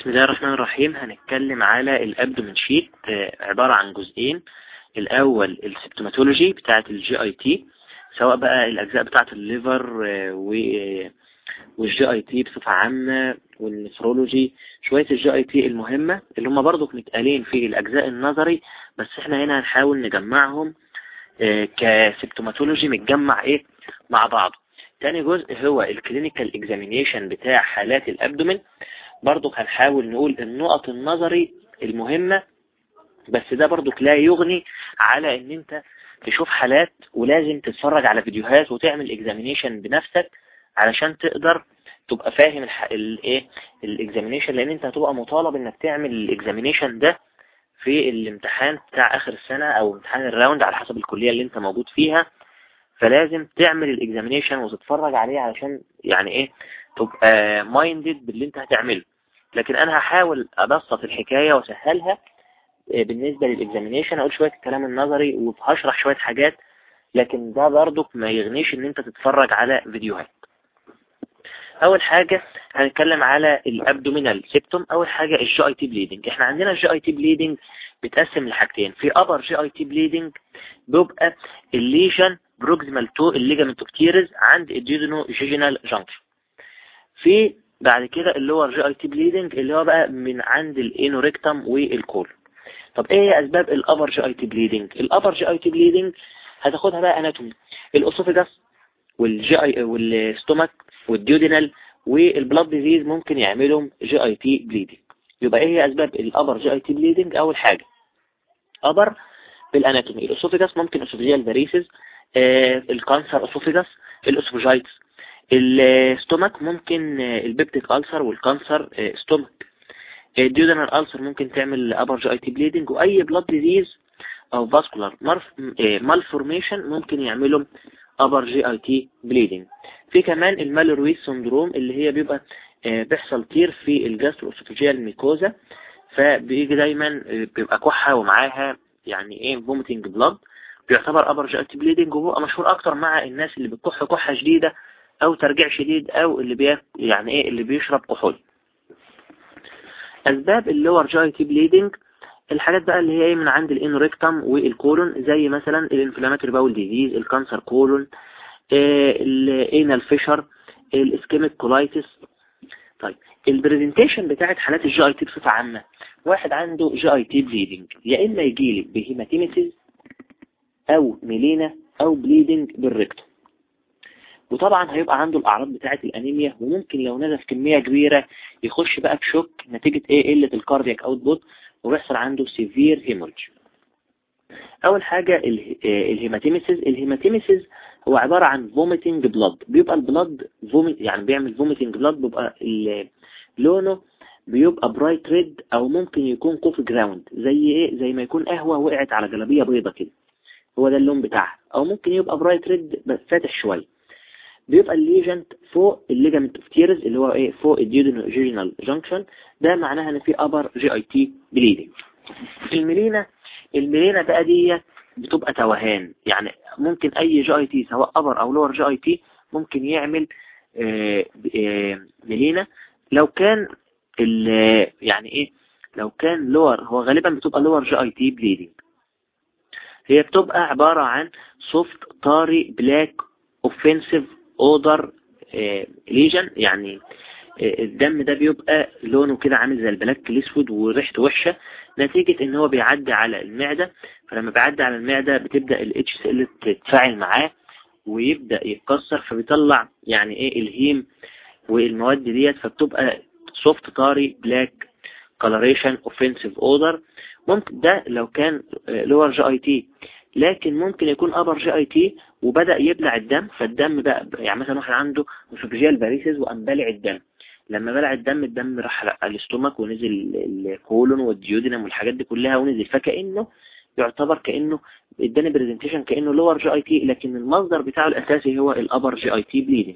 بسم الله الرحمن الرحيم هنتكلم على الابدومين شيت عبارة عن جزئين الاول السيبتوماتولوجي بتاعة الجي اي تي سواء بقى الاجزاء بتاعة الليفر والجي اي تي بصفة عامة والنفرولوجي شوية الجي اي تي المهمة اللي هم برضو متقالين في الاجزاء النظري بس احنا هنا هنحاول نجمعهم كسيبتوماتولوجي متجمع ايه مع بعضه تاني جزء هو الكلينيكال اكزامينيشن بتاع حالات الابدومين برضو هنحاول نقول النقط النظري المهمة بس ده برضو لا يغني على ان انت تشوف حالات ولازم تتفرج على فيديوهات وتعمل اكزامينيشن بنفسك علشان تقدر تبقى فاهم الايه الاكزامينيشن لان انت هتبقى مطالب انك تعمل الاكزامينيشن ده في الامتحان بتاع اخر السنة او امتحان الراوند على حسب الكلية اللي انت موجود فيها فلازم تعمل الاكزامينيشن وتتفرج عليه علشان يعني ايه تبقى مايندد باللي انت هتعمله لكن انا هحاول ابسط الحكاية واسهلها بالنسبة للاكزامينيشن اقول شوية الكلام النظري وهشرح شوية حاجات لكن ده برضو ما يغنيش ان انت تتفرج على فيديوهات اول حاجة هنتكلم على الابدومينال سيبتوم اول حاجة الجي اي تي بليدنج احنا عندنا الجي اي تي بليدنج بتقسم لحاجتين في ابر جي اي تي بليدنج بيبقى الليجن بروكسيمال تو الليجامنت اوف تيرز عند الديودينو جيجينال جانكشن في بعد كده اللي هو الجي اي تي بليدنج اللي هو بقى من عند الانوريكتم والكول طب ايه هي اسباب الابر جي اي تي بليدنج الابر جي اي تي بليدنج هتاخدها بقى اناتومي الاسوفيجاس والجي اي والستومك والديودينال والبلاد ديزيز ممكن يعملهم جي اي تي بليدنج يبقى ايه هي اسباب الابر جي اي تي بليدنج اول حاجة ابر بالاناتومي الاسوفيجاس ممكن اسوفيجيال فاريسز آه الكانسر اسوفيجاس الاسوفيجايتس الستومك ممكن البيبتيك ألسر والكانسر ستومك الديودنال ألسر ممكن تعمل أبر جي اي تي بليدنج وأي بلاد ديزيز أو فاسكولار مالفورميشن ممكن يعملهم أبر جي اي تي بليدنج في كمان المالرويس سندروم اللي هي بيبقى بيحصل كتير في الجاستروسوفيجيال ميكوزا فبيجي دايما بيبقى كحة ومعاها يعني ايه فوميتنج بلاد بيعتبر أبر جي اي تي بليدنج وهو مشهور أكتر مع الناس اللي بتكح كحة شديدة او ترجيع شديد او اللي بي يعني ايه اللي بيشرب كحول اسباب اللور جاي تي بليدنج الحاجات بقى اللي هي ايه من عند الانوريكتم والكولون زي مثلا الانفلاماتوري باول ديزيز الكانسر كولون الانال فيشر الاسكيميك كولايتس طيب البرزنتيشن بتاعت حالات الجي اي تي بصفه عامه واحد عنده جي اي تي بليدنج يا اما يجي لي بهيماتيميسيس او ميلينا او بليدنج بالريكتوم وطبعا هيبقى عنده الأعراض بتاعة الأنيميا وممكن لو نزف كمية كبيرة يخش بقى بشوك نتيجة ايه قلة الكاردياك اوتبوت وبيحصل عنده سيفير هيمولج أول حاجة الهيماتيميسيس الهيماتيميسيس هو عبارة عن فوميتنج بلاد بيبقى البلاد فوميت يعني بيعمل فوميتنج بلاد بيبقى لونه بيبقى برايت ريد او ممكن يكون كوفي جراوند زي ايه زي ما يكون قهوة وقعت على جلابية بيضة كده هو ده اللون بتاعها او ممكن يبقى برايت ريد فاتح شوية بيبقى الليجنت فوق الليجامنت اوف تيرز اللي هو ايه فوق الديودينال جانكشن ده معناها ان في ابر جي اي تي بليدنج الميلينا الميلينا بقى دي بتبقى توهان يعني ممكن اي جي اي تي سواء ابر او لور جي اي تي ممكن يعمل آآ آآ ميلينا لو كان يعني ايه لو كان لور هو غالبا بتبقى لور جي اي تي بليدنج هي بتبقى عبارة عن سوفت طاري بلاك اوفنسيف اودر ليجن يعني الدم ده بيبقى لونه كده عامل زي البلاك الاسود وريحته وحشة نتيجة ان هو بيعدي على المعدة فلما بيعدي على المعدة بتبدأ ال HCl تتفاعل معاه ويبدأ يتكسر فبيطلع يعني ايه الهيم والمواد ديت فبتبقى سوفت طاري بلاك coloration offensive odor ممكن ده لو كان لور جي اي تي لكن ممكن يكون ابر جي اي تي وبدأ يبلع الدم فالدم بقى يعني مثلا واحد عنده اسوفيجيال باريسيس وقام بلع الدم لما بلع الدم الدم راح الاستومك ونزل الكولون والديودينم والحاجات دي كلها ونزل فكأنه يعتبر كأنه اداني برزنتيشن كأنه لور جي اي تي لكن المصدر بتاعه الاساسي هو الابر جي اي تي بليدنج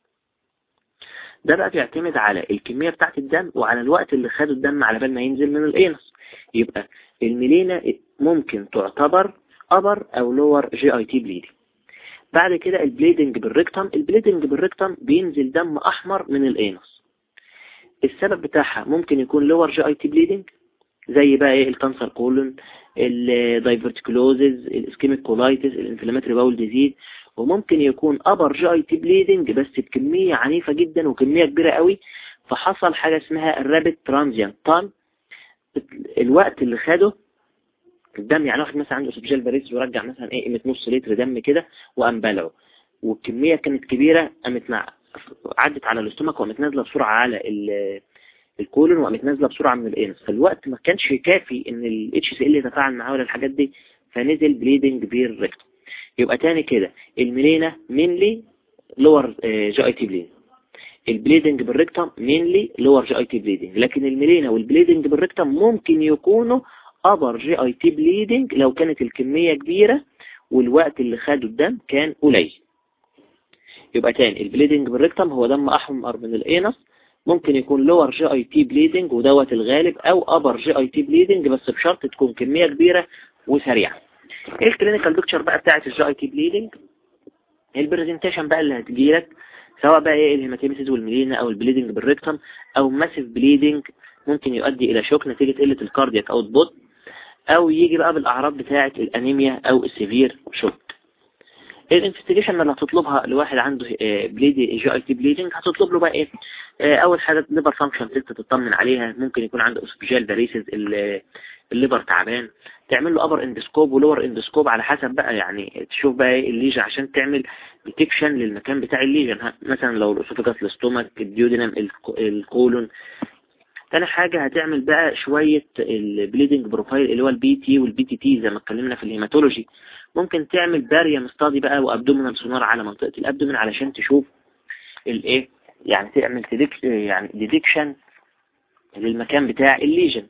ده بقى بيعتمد على الكمية بتاعت الدم وعلى الوقت اللي خده الدم على بال ما ينزل من الانس يبقى الميلينا ممكن تعتبر upper او lower جي اي تي bleeding بعد كده البليدنج بالريكتم البليدنج بالريكتم بينزل دم احمر من الانس السبب بتاعها ممكن يكون لور جي اي تي بليدنج زي بقى ايه الكانسر كولون الدايفرتيكلوزز الاسكيميك كولايتس الانفلاماتري باول ديزيز وممكن يكون ابر جي اي تي بليدنج بس بكمية عنيفة جدا وكمية كبيرة قوي فحصل حاجة اسمها الرابid ترانزيانت طال الوقت اللي خده الدم يعني واحد مثلا عنده سبجال باريس ورجع مثلا ايه قيمة نص لتر دم كده وقام بلعه والكمية كانت كبيرة قامت مع عدت على الاستومك وقامت نازلة بسرعة على الكولون وقامت نازلة بسرعة من الانس فالوقت ما كانش كافي ان الاتش سي ال يتفاعل معاه ولا الحاجات دي فنزل بليدنج بير ريكتوم يبقى تاني كده الميلينا مينلي لور جي اي تي بليدنج البليدنج بالريكتم مينلي لور جي اي تي بليدنج لكن الميلينا والبليدنج بالريكتم ممكن يكونوا ابر جي اي تي بليدنج لو كانت الكمية كبيرة والوقت اللي خده الدم كان قليل يبقى تاني البليدنج بالريكتم هو دم احمر من الانس ممكن يكون لور جي اي تي بليدنج ودوت الغالب او ابر جي اي تي بليدنج بس بشرط تكون كمية كبيرة وسريعة ايه الكلينيكال بيكتشر بقى بتاعت الجي اي تي بليدنج البرزنتيشن بقى اللي هتجيلك سواء بقى ايه الهيماتيميسيس والميلينا او البليدنج بالريكتم او ماسيف بليدنج ممكن يؤدي الى شوك نتيجة قلة الكاردياك اوتبوت او يجي بقى بالاعراض بتاعة الانيميا او السيفير شوك الانفستيجيشن اللي هتطلبها لواحد عنده بليدي جي اي تي بليدنج هتطلب له بقى ايه اول حاجه ليفر فانكشن تيست تطمن عليها ممكن يكون عنده اسبجال فاريسز الليفر تعبان تعمل له ابر اندسكوب ولور اندسكوب على حسب بقى يعني تشوف بقى ايه الليجن عشان تعمل ديتكشن للمكان بتاع الليجن مثلا لو الاسوفجاس الاستومك الديودينم الكولون تاني حاجة هتعمل بقى شوية البليدنج بروفايل اللي هو البي تي والبي تي تي زي ما اتكلمنا في الهيماتولوجي ممكن تعمل باريا مستادي بقى وابدومينال سونار على منطقة الابدومين علشان تشوف الايه يعني تعمل تديك يعني ديدكشن للمكان بتاع الليجن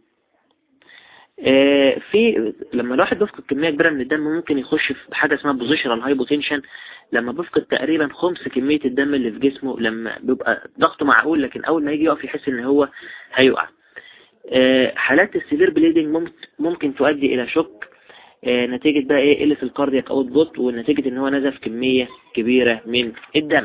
في لما الواحد بيفقد كمية كبيرة من الدم ممكن يخش في حاجة اسمها بوزيشنال هايبوتنشن لما بيفقد تقريبا خمس كمية الدم اللي في جسمه لما بيبقى ضغطه معقول لكن اول ما يجي يقف يحس ان هو هيقع حالات السيفير بليدنج ممكن تؤدي الى شوك نتيجة بقى ايه قلة الكاردياك اوتبوت ونتيجة ان هو نزف كمية كبيرة من الدم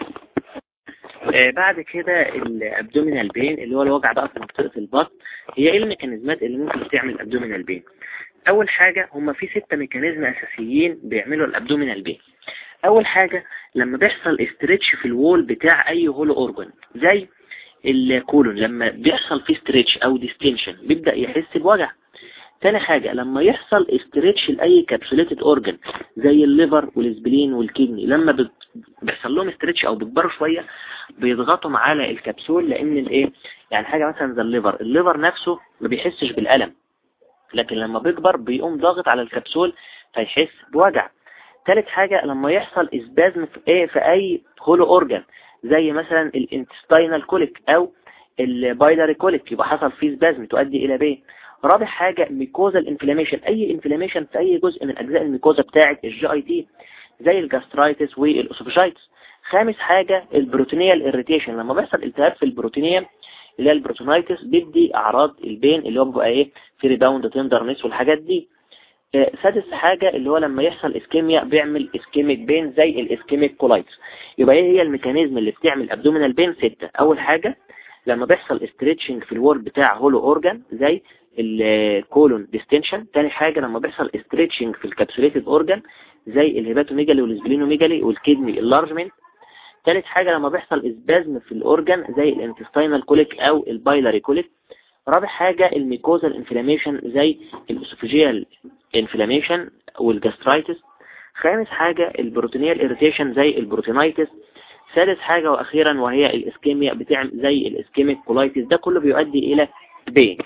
بعد كده الابدومينال بين اللي هو الوجع بقى في منطقة البطن هي ايه الميكانيزمات اللي ممكن تعمل ابدومينال بين اول حاجة هما في ستة ميكانيزم اساسيين بيعملوا الابدومينال بين اول حاجة لما بيحصل استريتش في الوول بتاع اي هولو اورجن زي الكولون لما بيحصل فيه استريتش او ديستنشن بيبدأ يحس بوجع تاني حاجة لما يحصل استريتش لأي كابسوليتد اورجن زي الليفر والسبلين والكدني لما بيحصل لهم استريتش او بيكبروا شوية بيضغطوا على الكبسول لان الايه يعني حاجة مثلا زي الليفر الليفر نفسه ما بيحسش بالألم لكن لما بيكبر بيقوم ضاغط على الكبسول فيحس بوجع تالت حاجة لما يحصل اسبازم في ايه في اي هولو اورجن زي مثلا الانتستينال كوليك او البايلاري كوليك يبقى حصل فيه سبازم تؤدي الى بيه رابع حاجة ميكوزال انفلاميشن اي انفلاميشن في اي جزء من اجزاء الميكوزا بتاعة الجي اي تي زي الجاسترايتس والاسوفجايتس خامس حاجة البروتينيال اريتيشن لما بيحصل التهاب في البروتينية اللي هي البروتونايتس بيدي اعراض البين اللي هو بيبقى ايه في ريباوند تندرنس والحاجات دي آه سادس حاجة اللي هو لما يحصل اسكيميا بيعمل اسكيميك بين زي الاسكيميك كولايتس يبقى ايه هي الميكانيزم اللي بتعمل ابدومينال بين ستة اول حاجة لما بيحصل استريتشنج في الوول بتاع هولو اورجان زي الكولون ديستنشن تاني حاجة لما بيحصل استريتشنج في الكابسوليتد اورجان زي الهيباتوميجالي والسبلينوميجالي والكدني اللارجمنت تالت حاجة لما بيحصل اسبازم في الاورجان زي الانتستينال كوليك او البايلاري كوليك رابع حاجة الميكوزال انفلاميشن زي الاسوفيجيال انفلاميشن والجاسترايتس خامس حاجة البروتينيال اريتيشن زي البروتينايتس سادس حاجة واخيرا وهي الاسكيميا بتعمل زي الاسكيميك كولايتس ده كله بيؤدي الى بين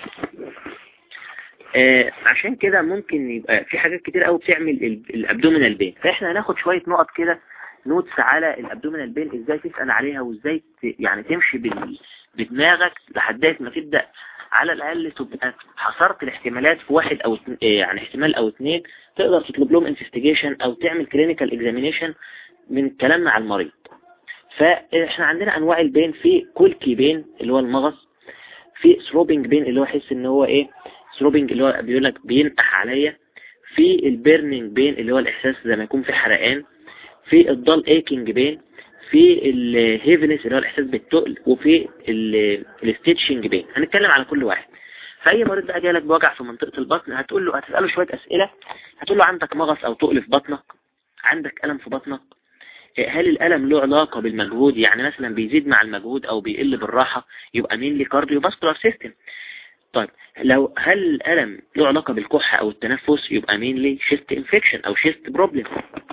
آه عشان كده ممكن يبقى في حاجات كتير قوي بتعمل الابدومينال بين فاحنا هناخد شوية نقط كده نوتس على الابدومينال بين ازاي تسأل عليها وازاي يعني تمشي بدماغك لحد ما تبدأ على الاقل تبقى حصرت الاحتمالات في واحد او يعني احتمال او اتنين تقدر تطلب لهم انفستيجيشن او تعمل كلينيكال اكزامينيشن من الكلام مع المريض فاحنا عندنا انواع البين في كولكي بين اللي هو المغص في ثروبنج بين اللي هو يحس ان هو ايه ثروبنج اللي هو بيقول لك بينقح عليا في البيرنينج بين اللي هو الاحساس زي ما يكون في حرقان في الضل ايكينج بين في الهيفنس اللي هو الإحساس بالتقل وفي الستيتشنج بين هنتكلم على كل واحد فأي مريض بقى جالك بوجع في منطقة البطن هتقول له هتسأله شوية أسئلة هتقول له عندك مغص أو تقل في بطنك عندك ألم في بطنك هل الألم له علاقة بالمجهود يعني مثلا بيزيد مع المجهود أو بيقل بالراحة يبقى مين لي كارديو فاسكولار سيستم طيب لو هل الألم له علاقة بالكحة أو التنفس يبقى مين لي شيست انفكشن أو شيست بروبلم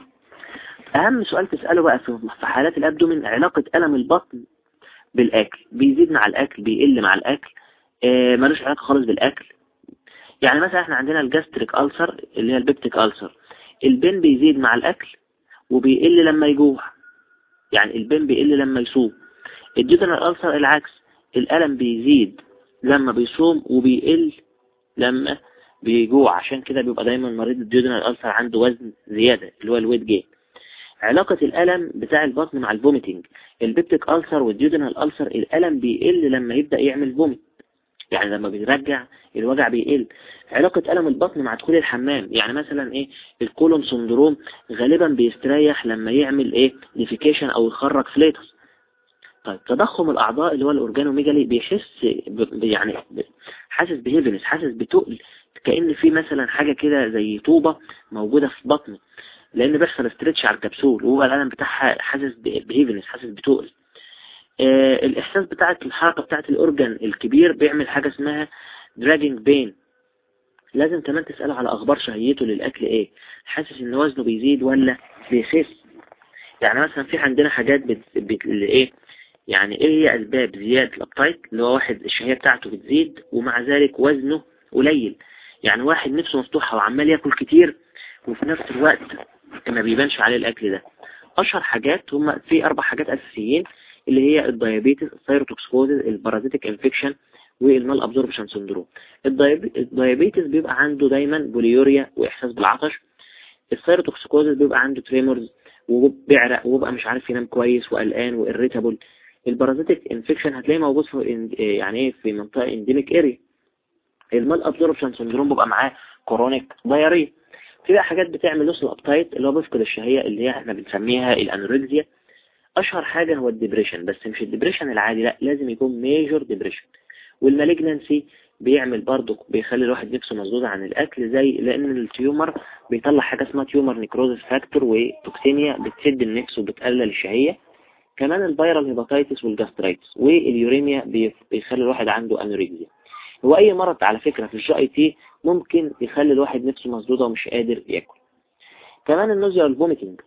أهم سؤال تسأله بقى في حالات الأبدومين علاقة ألم البطن بالأكل بيزيد مع الأكل بيقل مع الأكل آه ملوش علاقة خالص بالأكل يعني مثلا احنا عندنا الجاستريك ألسر اللي هي البيبتيك ألسر البين بيزيد مع الأكل وبيقل لما يجوع يعني البين بيقل لما يصوم الجدرال ألسر العكس الألم بيزيد لما بيصوم وبيقل لما بيجوع عشان كده بيبقى دايما مريض الجدرال ألسر عنده وزن زيادة اللي هو الويت جين علاقة الألم بتاع البطن مع الفوميتنج البيبتيك ألسر والديودينال ألسر الألم بيقل لما يبدأ يعمل فوميت يعني لما بيرجع الوجع بيقل علاقة ألم البطن مع دخول الحمام يعني مثلا ايه الكولون سندروم غالبا بيستريح لما يعمل ايه ديفيكيشن او يخرج فليتس طيب تضخم الأعضاء اللي هو الأورجانوميجالي بيحس يعني حاسس بهيفنس حاسس بتقل كأن في مثلا حاجة كده زي طوبة موجودة في بطنه لأن بيحصل استرتش على الكبسول وهو الألم بتاعها حاسس بهيفنس حاسس بتقل آه الإحساس بتاعت الحركة بتاعت الأورجان الكبير بيعمل حاجة اسمها دراجنج بين لازم كمان تسأله على أخبار شهيته للأكل إيه حاسس إن وزنه بيزيد ولا بيخس يعني مثلا في عندنا حاجات بت... بت... إيه يعني إيه هي أسباب زيادة الأبتايت اللي هو واحد الشهية بتاعته بتزيد ومع ذلك وزنه قليل يعني واحد نفسه مفتوحة وعمال ياكل كتير وفي نفس الوقت ما بيبانش عليه الأكل ده أشهر حاجات هم في أربع حاجات أساسيين اللي هي الديابيتس الثيروتوكسكوزيس البارازيتيك انفكشن والمال ابزوربشن سندروم الديابيتس بيبقى عنده دايما بوليوريا واحساس بالعطش الثيروتوكسكوزيس بيبقى عنده تريمورز وبيعرق وبيبقى مش عارف ينام كويس وقلقان وإريتابل البارازيتيك انفكشن هتلاقيه موجود في يعني ايه في منطقة انديميك اريا المال ابزوربشن سندروم بيبقى معاه كورونيك دايريا في بقى حاجات بتعمل لوس الابتايت اللي هو بيفقد الشهية اللي هي احنا بنسميها الانوركسيا اشهر حاجة هو الدبريشن بس مش الدبريشن العادي لا لازم يكون ميجور ديبريشن والمالجنانسي بيعمل برضه بيخلي الواحد نفسه مسدودة عن الاكل زي لان التيومر بيطلع حاجة اسمها تيومر نيكروزس فاكتور وتوكسينيا بتسد النفس وبتقلل الشهية كمان الفيرال هيباتيتس والجاسترايتس واليوريميا بيخلي الواحد عنده انوركسيا هو اي مرض على فكرة في الجي اي تي ممكن يخلي الواحد نفسه مسدودة ومش قادر ياكل كمان النوزيا والفوميتنج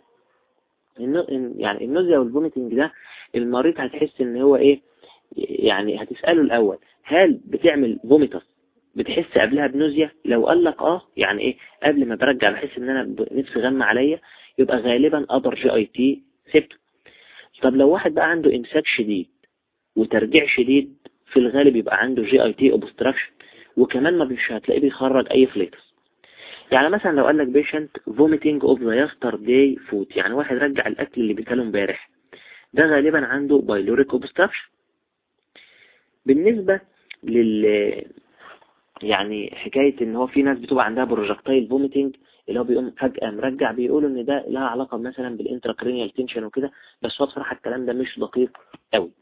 يعني النوزيا والفوميتنج ده المريض هتحس ان هو ايه يعني هتسأله الاول هل بتعمل فوميتس بتحس قبلها بنوزيا لو قال لك اه يعني ايه قبل ما برجع بحس ان انا نفسي غمى عليا يبقى غالبا ابر جي اي تي سبته طب لو واحد بقى عنده امساك شديد وترجيع شديد في الغالب يبقى عنده جي اي تي اوبستراكشن وكمان ما مش هتلاقيه بيخرج اي فليتس يعني مثلا لو قال لك بيشنت vomiting of the yesterday food يعني واحد رجع الاكل اللي بيكله امبارح ده غالبا عنده بايلوريك اوبستراكشن بالنسبة لل يعني حكاية ان هو في ناس بتبقى عندها بروجكتايل فوميتنج اللي هو بيقوم فجأة مرجع بيقولوا ان ده لها علاقة مثلا بالانتراكرينيال تنشن وكده بس هو بصراحة الكلام ده مش دقيق قوي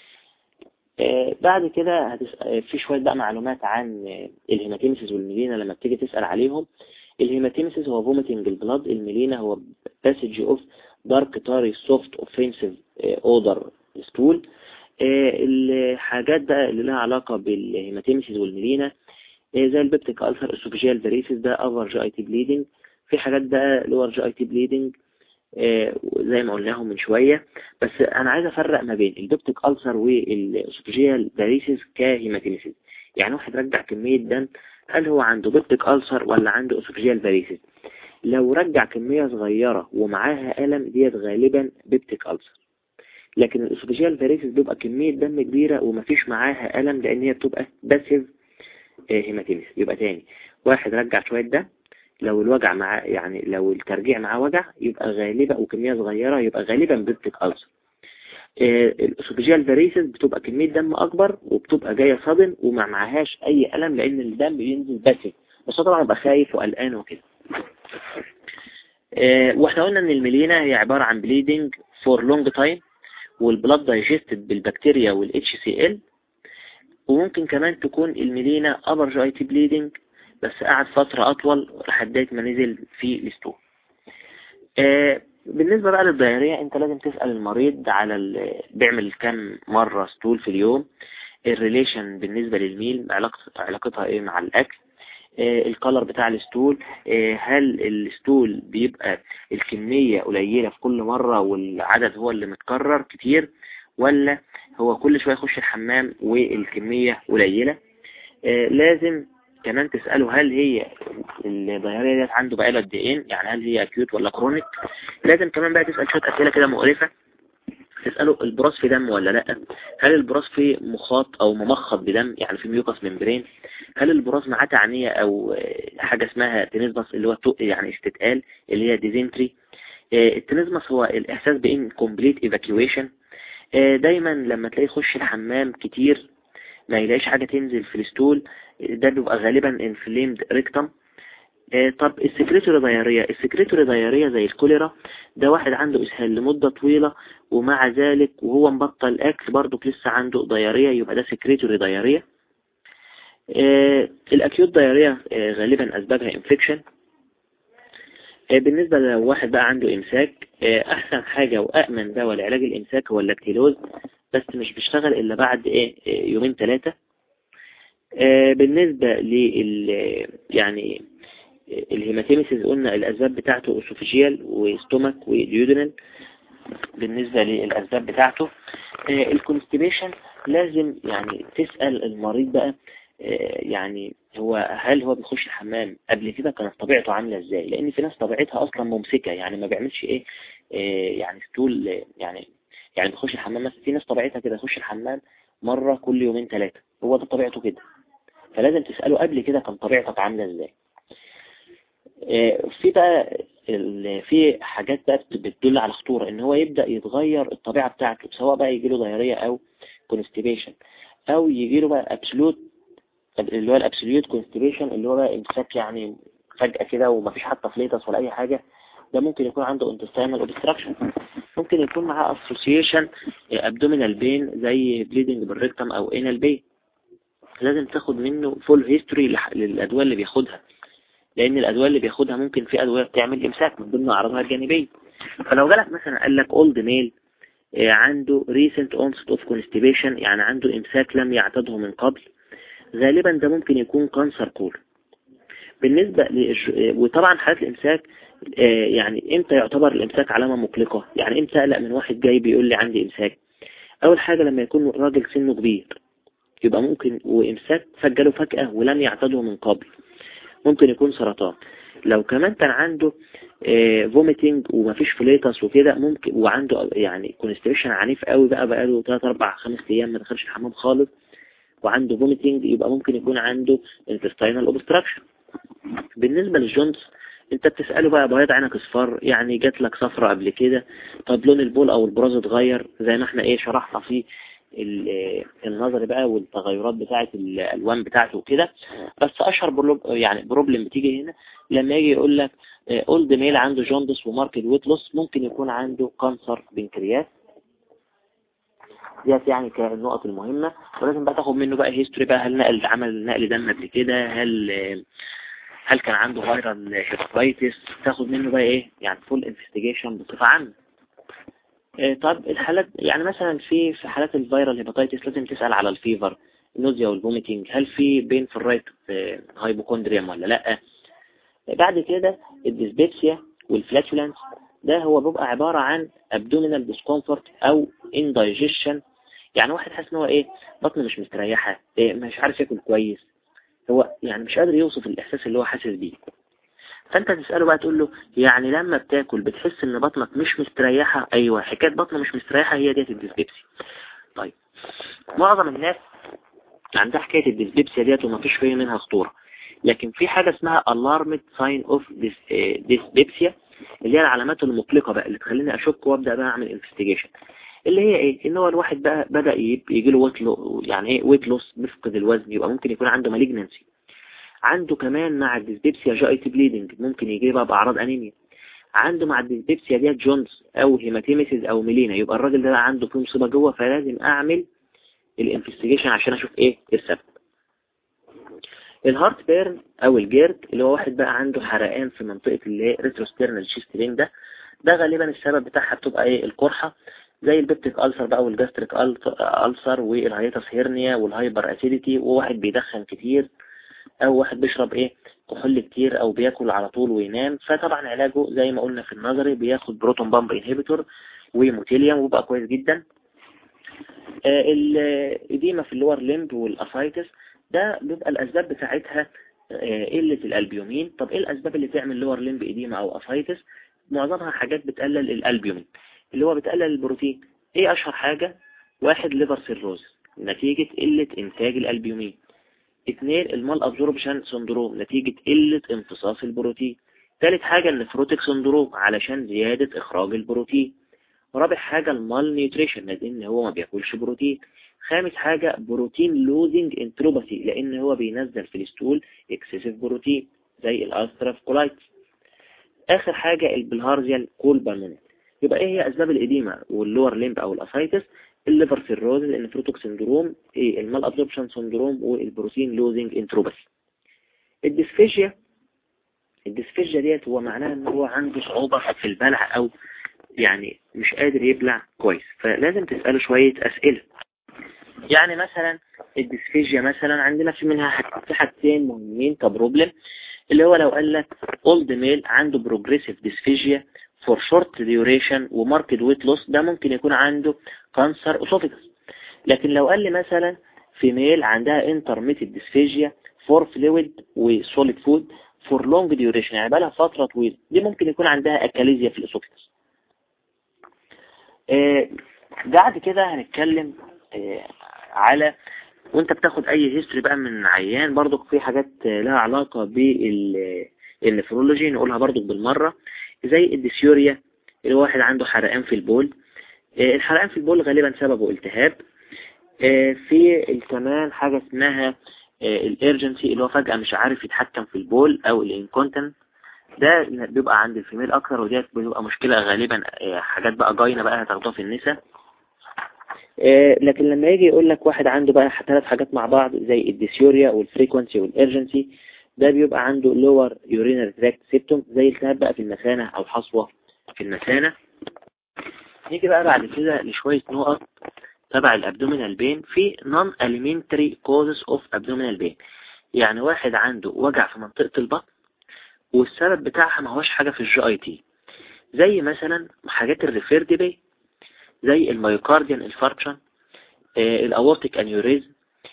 آه بعد كده هتس... في شوية بقى معلومات عن الهيماتيمسيس والميلينا لما بتيجي تسأل عليهم الهيماتيمسيس هو فوميتنج البلاد الميلينا هو باسج اوف دارك تاري سوفت اوفنسيف اودر ستول الحاجات بقى اللي لها علاقة بالهيماتيمسيس والميلينا زي البيبتيك ألسر اسوفيجيال فاريسيس ده أفر جي اي تي بليدنج في حاجات بقى لور جي اي تي بليدنج زي ما قلناهم من شوية بس أنا عايز أفرق ما بين البيبتيك ألسر والاسوفيجيال فاريسيس كهيماتيمسيس يعني واحد رجع كمية دم هل هو عنده بيبتيك ألسر ولا عنده اسوفيجيال فاريسيس لو رجع كمية صغيرة ومعاها ألم ديت غالبا بيبتيك ألسر لكن الاسوفيجيال فاريسيس بيبقى كمية دم كبيرة ومفيش معاها ألم لأن هي بتبقى باسيف هيماتيمس يبقى تاني واحد رجع شوية دم لو الوجع معاه يعني لو الترجيع معاه وجع يبقى غالبا وكمية صغيرة يبقى غالبا بيبتيك ألسر الاسوفيجيال فاريسيس بتبقى كمية دم أكبر وبتبقى جاية صدم وما معهاش أي ألم لأن الدم بينزل باسيف بس طبعا يبقى خايف وقلقان وكده واحنا قلنا ان الميلينا هي عبارة عن بليدنج فور لونج تايم والبلاد دايجستد بالبكتيريا والاتش سي ال وممكن كمان تكون الميلينا ابر جي تي بليدنج بس قعد فترة اطول لحد ما نزل في الستول آه بالنسبة بقى للديارية انت لازم تسأل المريض على بيعمل كام مرة ستول في اليوم الريليشن بالنسبة للميل علاقتها ايه مع الاكل آه الكالر بتاع الستول آه هل الستول بيبقى الكمية قليلة في كل مرة والعدد هو اللي متكرر كتير ولا هو كل شوية يخش الحمام والكمية قليلة آه لازم كمان تسأله هل هي الديارية ديت عنده بقاله قد ايه يعني هل هي اكيوت ولا كرونيك لازم كمان بقى تسأل شوية اسئلة كده مقرفة تسأله البراز في دم ولا لا هل البراز في مخاط او ممخط بدم يعني في ميوكس ممبرين هل البراز معاه تعنية او حاجة اسمها تنزمس اللي هو يعني استتقال اللي هي ديزنتري التنزمس هو الاحساس بان كومبليت ايفاكيويشن دايما لما تلاقيه يخش الحمام كتير ما يلاقيش حاجة تنزل في الستول ده بيبقى غالبا انفليمد ريكتم طب السكريتوري دايرية السكريتوري دايرية زي الكوليرا ده واحد عنده اسهال لمدة طويلة ومع ذلك وهو مبطل اكل برضه لسه عنده دايرية يبقى ده سكريتوري دايرية الاكيوت دايرية غالبا اسبابها انفكشن بالنسبة لو واحد بقى عنده امساك احسن حاجة وامن دواء لعلاج الامساك هو اللاكتيلوز بس مش بيشتغل الا بعد ايه يومين ثلاثة بالنسبة لل يعني الهيماتيميسيس قلنا الأسباب بتاعته أسوفيجيال وستومك وديودنال بالنسبة للأسباب بتاعته الكونستيبيشن لازم يعني تسأل المريض بقى يعني هو هل هو بيخش الحمام قبل كده كانت طبيعته عاملة ازاي لان في ناس طبيعتها اصلا ممسكة يعني ما بيعملش ايه يعني ستول يعني يعني بيخش الحمام مثلا في ناس طبيعتها كده يخش الحمام مرة كل يومين ثلاثة هو ده طبيعته كده فلازم تسأله قبل كده كان طبيعتك عاملة ازاي في بقى في حاجات بقى بتدل على خطورة ان هو يبدأ يتغير الطبيعة بتاعته سواء بقى يجيله ضيارية او كونستيبيشن او يجيله بقى ابسولوت اللي هو الابسوليوت كونستيبيشن اللي هو بقى امساك يعني فجأة كده ومفيش حتى فليتس ولا اي حاجة ده ممكن يكون عنده انتستينال اوبستراكشن ممكن يكون معاه اسوسيشن ابدومينال بين زي بليدنج بالريكتم او انال بين لازم تاخد منه فول هيستوري للادوية اللي بياخدها لان الادوية اللي بياخدها ممكن في ادوية بتعمل امساك من ضمن اعراضها الجانبية فلو جالك مثلا قال لك اولد ميل عنده recent onset of constipation يعني عنده امساك لم يعتده من قبل غالبا ده ممكن يكون كانسر كول بالنسبة لإش... وطبعا حالات الامساك يعني امتى يعتبر الامساك علامة مقلقة يعني امتى اقلق من واحد جاي بيقول لي عندي امساك اول حاجة لما يكون راجل سنه كبير يبقى ممكن وامساك فجله فجأة ولم يعتده من قبل ممكن يكون سرطان لو كمان كان عنده فوميتنج ومفيش فليتس وكده ممكن وعنده يعني كونستريشن عنيف قوي بقى بقاله 3 4 5 ايام ما دخلش الحمام خالص وعنده فوميتنج يبقى ممكن يكون عنده intestinal obstruction بالنسبة للجونز انت بتسأله بقى بياض عينك اصفر يعني جات لك صفرة قبل كده طب لون البول او البراز اتغير زي ما احنا ايه شرحنا في النظر بقى والتغيرات بتاعة الالوان بتاعته وكده بس اشهر يعني بروبلم بتيجي هنا لما يجي يقول لك اولد ميل عنده جوندس وماركت ويت لوس ممكن يكون عنده كانسر بنكرياس ديت يعني كالنقط المهمة ولازم بقى تاخد منه بقى هيستوري بقى هل نقل عمل نقل دم قبل كده هل هل كان عنده فيرال هيباتيتس تاخد منه بقى ايه يعني فول انفستيجيشن بصفة عامة طب الحالات يعني مثلا في في حالات الفيرال هيباتيتس لازم تسأل على الفيفر النوزيا والفوميتنج هل في بين في الرايت هايبوكوندريوم ولا لا بعد كده الديسبيبسيا والفلاتولانس ده هو بيبقى عبارة عن abdominal discomfort او indigestion يعني واحد حاسس ان هو ايه بطنه مش مستريحة إيه مش عارف ياكل كويس هو يعني مش قادر يوصف الاحساس اللي هو حاسس بيه فانت تسأله بقى تقول له يعني لما بتاكل بتحس ان بطنك مش مستريحة ايوه حكاية بطنه مش مستريحة هي ديت الديسبيبسي طيب معظم الناس عندها حكاية الديسبيبسيا ديت وما فيش فيه منها خطورة لكن في حاجة اسمها alarmed sign of dyspepsia اللي هي العلامات المقلقة بقى اللي تخليني اشك وابدأ بقى اعمل انفستيجيشن اللي هي ايه ان هو الواحد بقى بدأ يجي له ويت يعني ايه ويت لوس بيفقد الوزن يبقى ممكن يكون عنده مالجنسي عنده كمان مع الديسبيبسيا جايتي بليدنج ممكن يجي بقى باعراض انيميا عنده مع الديسبيبسيا ديت جونز او هيماتيميسيس او ميلينا يبقى الراجل ده عنده فيه مصيبة جوه فلازم اعمل الانفستيجيشن عشان اشوف ايه السبب الهارت بيرن او الجيرد اللي هو واحد بقى عنده حرقان في منطقة اللي هي ريتروستيرنال شيسترين ده ده غالبا السبب بتاعها بتبقى ايه القرحة زي البيبتيك ألسر بقى والجاستريك ألسر والهايتس هيرنيا والهايبر اسيديتي وواحد بيدخن كتير او واحد بيشرب ايه كحول كتير او بياكل على طول وينام فطبعا علاجه زي ما قلنا في النظري بياخد بروتون بامب انهيبيتور وموتيليوم وبقى كويس جدا آه الإديمة في اللور ليمب والأسايتس ده بيبقى الأسباب بتاعتها آه قلة الألبيومين طب إيه الأسباب اللي تعمل لور ليمب إديمة أو أسايتس معظمها حاجات بتقلل الألبيومين اللي هو بتقلل البروتين إيه أشهر حاجة واحد ليفر سيروز نتيجة قلة إنتاج الألبيومين اثنين المال ابزوربشن سندروم نتيجة قلة امتصاص البروتين ثالث حاجة النفروتيك سندروم علشان زيادة اخراج البروتين رابع حاجة المال نيوتريشن لان هو ما بياكلش بروتين خامس حاجة بروتين لوزنج انتروباثي لان هو بينزل في الستول اكسسيف بروتين زي الاستراف كولايتس اخر حاجة البلهارزيال كول بالمونيت يبقى ايه هي اسباب الاديمة واللور ليمب او الاسايتس الليفر سيروزز النفروتوك سندروم ايه المال ابزوربشن سندروم والبروتين لوزنج انتروباثي الديسفيجيا الديسفيجيا ديت هو معناها ان هو عنده صعوبة في البلع او يعني مش قادر يبلع كويس فلازم تسأله شوية اسئلة يعني مثلا الديسفيجيا مثلا عندنا في منها في حاجتين مهمين كبروبلم اللي هو لو قال لك اولد ميل عنده بروجريسيف ديسفيجيا فور شورت ديوريشن وماركت ويت لوس ده ممكن يكون عنده كانسر اسوفيكس لكن لو قال لي مثلا في ميل عندها انترميتد ديسفيجيا فور فلويد وسوليد فود فور لونج ديوريشن يعني بقى لها فترة طويلة دي ممكن يكون عندها اكاليزيا في الاسوفيكس آه بعد كده هنتكلم آه على وانت بتاخد اي هيستوري بقى من عيان برضو في حاجات لها علاقة بالنفرولوجي نقولها برضو بالمرة زي الديسيوريا اللي واحد عنده حرقان في البول الحرقان في البول غالبا سببه التهاب في كمان حاجة اسمها الارجنسي اللي هو فجأة مش عارف يتحكم في البول او الانكونتن ده بيبقى عند الفيميل اكتر وديت بيبقى مشكلة غالبا حاجات بقى جاينة بقى هتاخدوها في النساء لكن لما يجي يقول لك واحد عنده بقى ثلاث حاجات مع بعض زي الديسيوريا والفريكونسي والارجنسي ده بيبقى عنده لور يورينال تراكت سيبتوم زي التهاب بقى في المثانة او حصوة في المثانة نيجي بقى بعد كده لشوية نقط تبع الابدومينال بين في non alimentary causes of abdominal pain يعني واحد عنده وجع في منطقة البطن والسبب بتاعها ما هوش حاجة في الجي اي تي زي مثلا حاجات الريفيرد بي زي الميوكارديان الفاركشن الاورتيك انيوريزم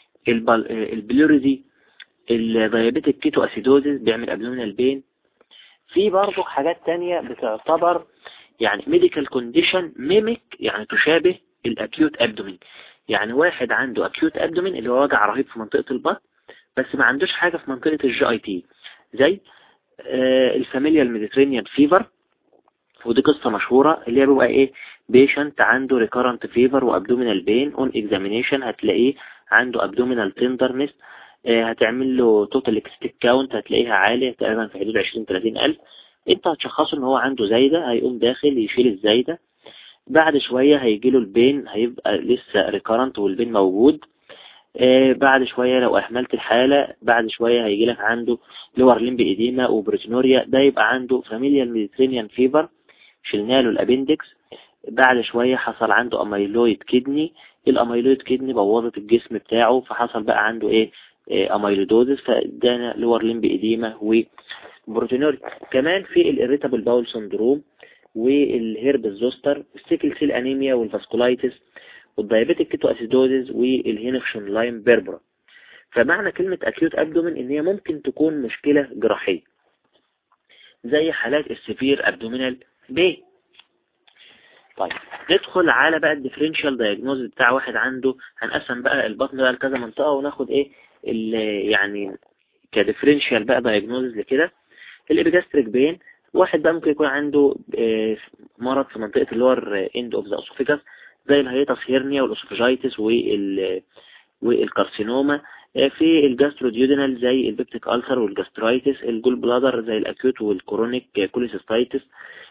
البلوريزي الديابيتك كيتو اسيدوزيس بيعمل ابدومينال بين في برضه حاجات تانية بتعتبر يعني ميديكال كونديشن ميميك يعني تشابه الاكيوت ابدومين يعني واحد عنده اكيوت ابدومين اللي هو وجع رهيب في منطقة البطن بس ما عندوش حاجة في منطقة الجي اي تي زي آه الفاميليال ميديترينيان فيفر ودي قصة مشهورة اللي هي بيبقى ايه بيشنت عنده ريكارنت فيفر وابدومينال بين اون اكزامينيشن هتلاقيه عنده ابدومينال تندرنس هتعمل له توتال اكستيك كاونت هتلاقيها عالية تقريبا في حدود 20 30 الف انت هتشخصه ان هو عنده زايدة هيقوم داخل يشيل الزايدة بعد شوية هيجي له البين هيبقى لسه ريكارنت والبين موجود آه بعد شوية لو اهملت الحالة بعد شوية هيجي لك عنده لور ليمب ايديما وبروتينوريا ده يبقى عنده فاميليال ميديترينيان فيفر شلنا له الابندكس بعد شوية حصل عنده اميلويد كدني الاميلويد كدني بوظت الجسم بتاعه فحصل بقى عنده ايه اميلودوزس فادانا لور ليمب ايديما وبروتينوريا كمان في الاريتابل باول سندروم والهيرب زوستر السيكل سيل انيميا والفاسكولايتس والدايابيتيك كيتو اسيدوزيس والهينفشن لايم بيربرا فمعنى كلمة اكيوت ابدومين ان هي ممكن تكون مشكلة جراحية زي حالات السفير ابدومينال بي طيب ندخل على بقى الديفرنشال دايجنوز بتاع واحد عنده هنقسم بقى البطن بقى لكذا منطقة وناخد ايه يعني كديفرنشال بقى دايجنوز لكده الابيجاستريك بين واحد بقى ممكن يكون عنده مرض في منطقة اللور اند اوف ذا اسوفيجاس زي الهيتاس هيرنيا والاسوفيجايتس وال والكارسينوما في الجاستروديودينال زي البيبتيك ألسر والجاسترايتس الجول بلادر زي الأكيوت والكرونيك كوليسيستايتس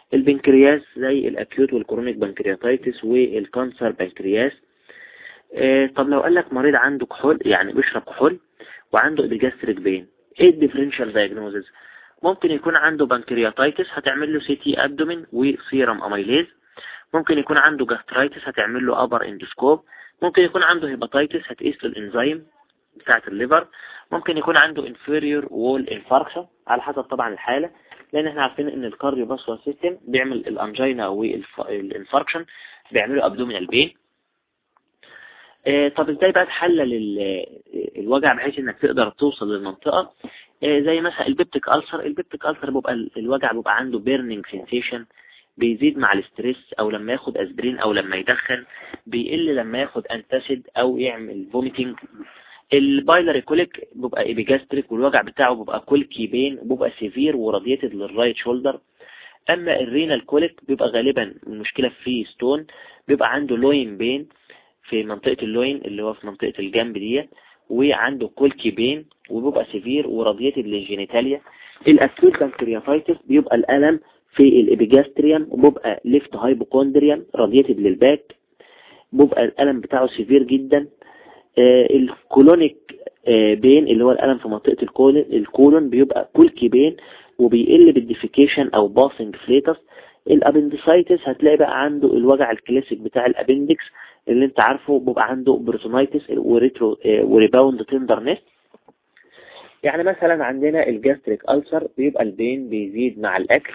البنكرياس زي الاكيوت والكرونيك بنكرياتايتس والكانسر بنكرياس اه طب لو قال لك مريض عنده كحول يعني بيشرب كحول وعنده ابيجاستريك بين ايه الديفرنشال دايجنوزز ممكن يكون عنده بنكرياتايتس هتعمل له سي تي ابدومين وسيرم اميليز ممكن يكون عنده جاسترايتس هتعمل له ابر اندوسكوب ممكن يكون عنده هيباتايتس هتقيس له الانزيم بتاعة الليفر ممكن يكون عنده inferior wall infarction على حسب طبعا الحالة لان احنا عارفين ان الكارديو باسوال سيستم بيعمل الانجينا والانفاركشن بيعملوا ابدومينال بين اه طب ازاي بقى تحلل الوجع بحيث انك تقدر توصل للمنطقة اه زي مثلا البيبتيك ألسر البيبتيك ألسر بيبقى الوجع بيبقى عنده بيرنينج سensation بيزيد مع الاسترس او لما ياخد اسبرين او لما يدخن بيقل لما ياخد انتاسيد او يعمل فوميتنج البايلري كوليك بيبقى ايبيجاستريك والوجع بتاعه بيبقى كولكي بين وبيبقى سيفير وراديتد للرايت شولدر اما الرينال كوليك بيبقى غالبا المشكلة في ستون بيبقى عنده لوين بين في منطقة اللوين اللي هو في منطقة الجنب دي وعنده كولكي بين وبيبقى سيفير وراديتد للجينيتاليا الاكيوت بانكرياتايتس بيبقى الالم في الابيجاستريم وبيبقى ليفت هايبوكوندريم راديتد للباك بيبقى الالم بتاعه سيفير جدا آه الكولونيك آه بين اللي هو الألم في منطقة الكولون, الكولون بيبقى كولكي بين وبيقل بالديفيكيشن أو باسنج فليتس الابندسايتس هتلاقي بقى عنده الوجع الكلاسيك بتاع الابندكس اللي انت عارفه بيبقى عنده بروتونايتس وريترو آه وريباوند تندرنس يعني مثلا عندنا الجاستريك ألسر بيبقى البين بيزيد مع الأكل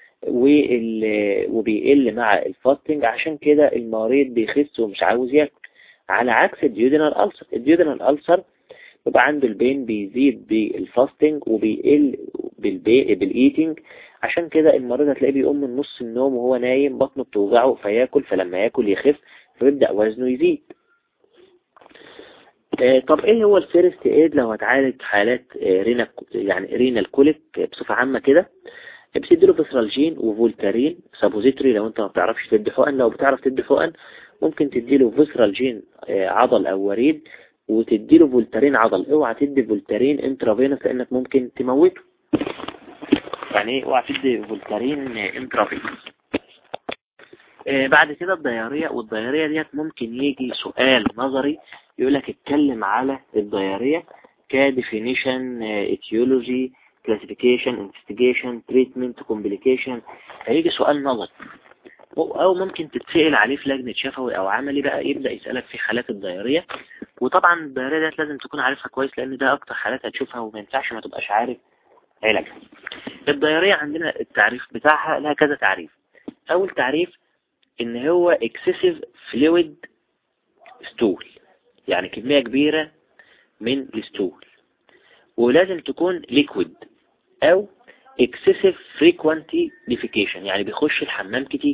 وبيقل مع الفاستنج عشان كده المريض بيخس ومش عاوز ياكل على عكس الديودينال ألسر الديودينال ألسر بيبقى عنده البين بيزيد بالفاستنج وبيقل بالبي بالايتنج عشان كده المريض هتلاقيه بيقوم من نص النوم وهو نايم بطنه بتوجعه فياكل فلما ياكل يخف فيبدأ وزنه يزيد آه طب ايه هو الفيرست ايد لو هتعالج حالات آه رينا يعني رينال كوليك بصفة عامة كده بتديله فيسرالجين وفولتارين سابوزيتري لو انت ما بتعرفش تدي حقن لو بتعرف تدي حقن ممكن تديله فيسرالجين عضل او وريد وتديله فولتارين عضل اوعى تدي فولتارين انترافينوس لانك ممكن تموته يعني ايه اوعى تدي فولتارين انترافينوس آه بعد كده الضيارية والضيارية ديت ممكن يجي سؤال نظري يقول لك اتكلم على الضيارية كديفينيشن اتيولوجي كلاسيفيكيشن انفستيجيشن تريتمنت كومبليكيشن هيجي سؤال نظري او ممكن تتسأل عليه في لجنة شفوي او عملي بقى يبدأ يسألك في حالات الضيارية وطبعا الضيارية ديت لازم تكون عارفها كويس لان ده اكتر حالات هتشوفها وما ينفعش ما تبقاش عارف علاجها الضيارية عندنا التعريف بتاعها لها كذا تعريف اول تعريف ان هو excessive fluid stool يعني كمية كبيرة من الستول ولازم تكون liquid او excessive frequency defecation يعني بيخش الحمام كتير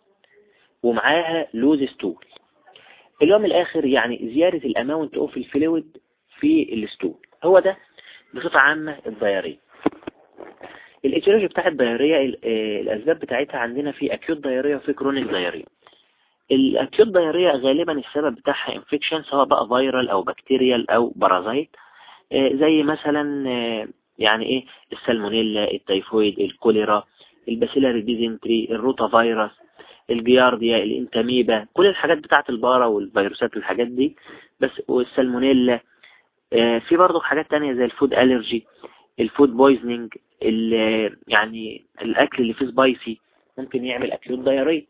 ومعاها لوز ستول اللي هو من الاخر يعني زيادة الاماونت اوف الفلويد في الستول هو ده بصفة عامة الضيارية الاتيولوجي بتاع الضيارية الاسباب بتاعتها عندنا في اكيوت ضيارية وفي كرونيك ضيارية الاكيوت ضيارية غالبا السبب بتاعها انفكشن سواء بقى فيرال او بكتيريال او بارازايت زي مثلا يعني ايه السالمونيلا التيفويد الكوليرا الباسيلاري ديزنتري الروتا فيروس الجيارديا الانتاميبا كل الحاجات بتاعت البارا والفيروسات والحاجات دي بس والسالمونيلا في برضه حاجات تانية زي الفود الرجي الفود بويزنينج يعني الاكل اللي فيه سبايسي ممكن يعمل اكيوت ضيارية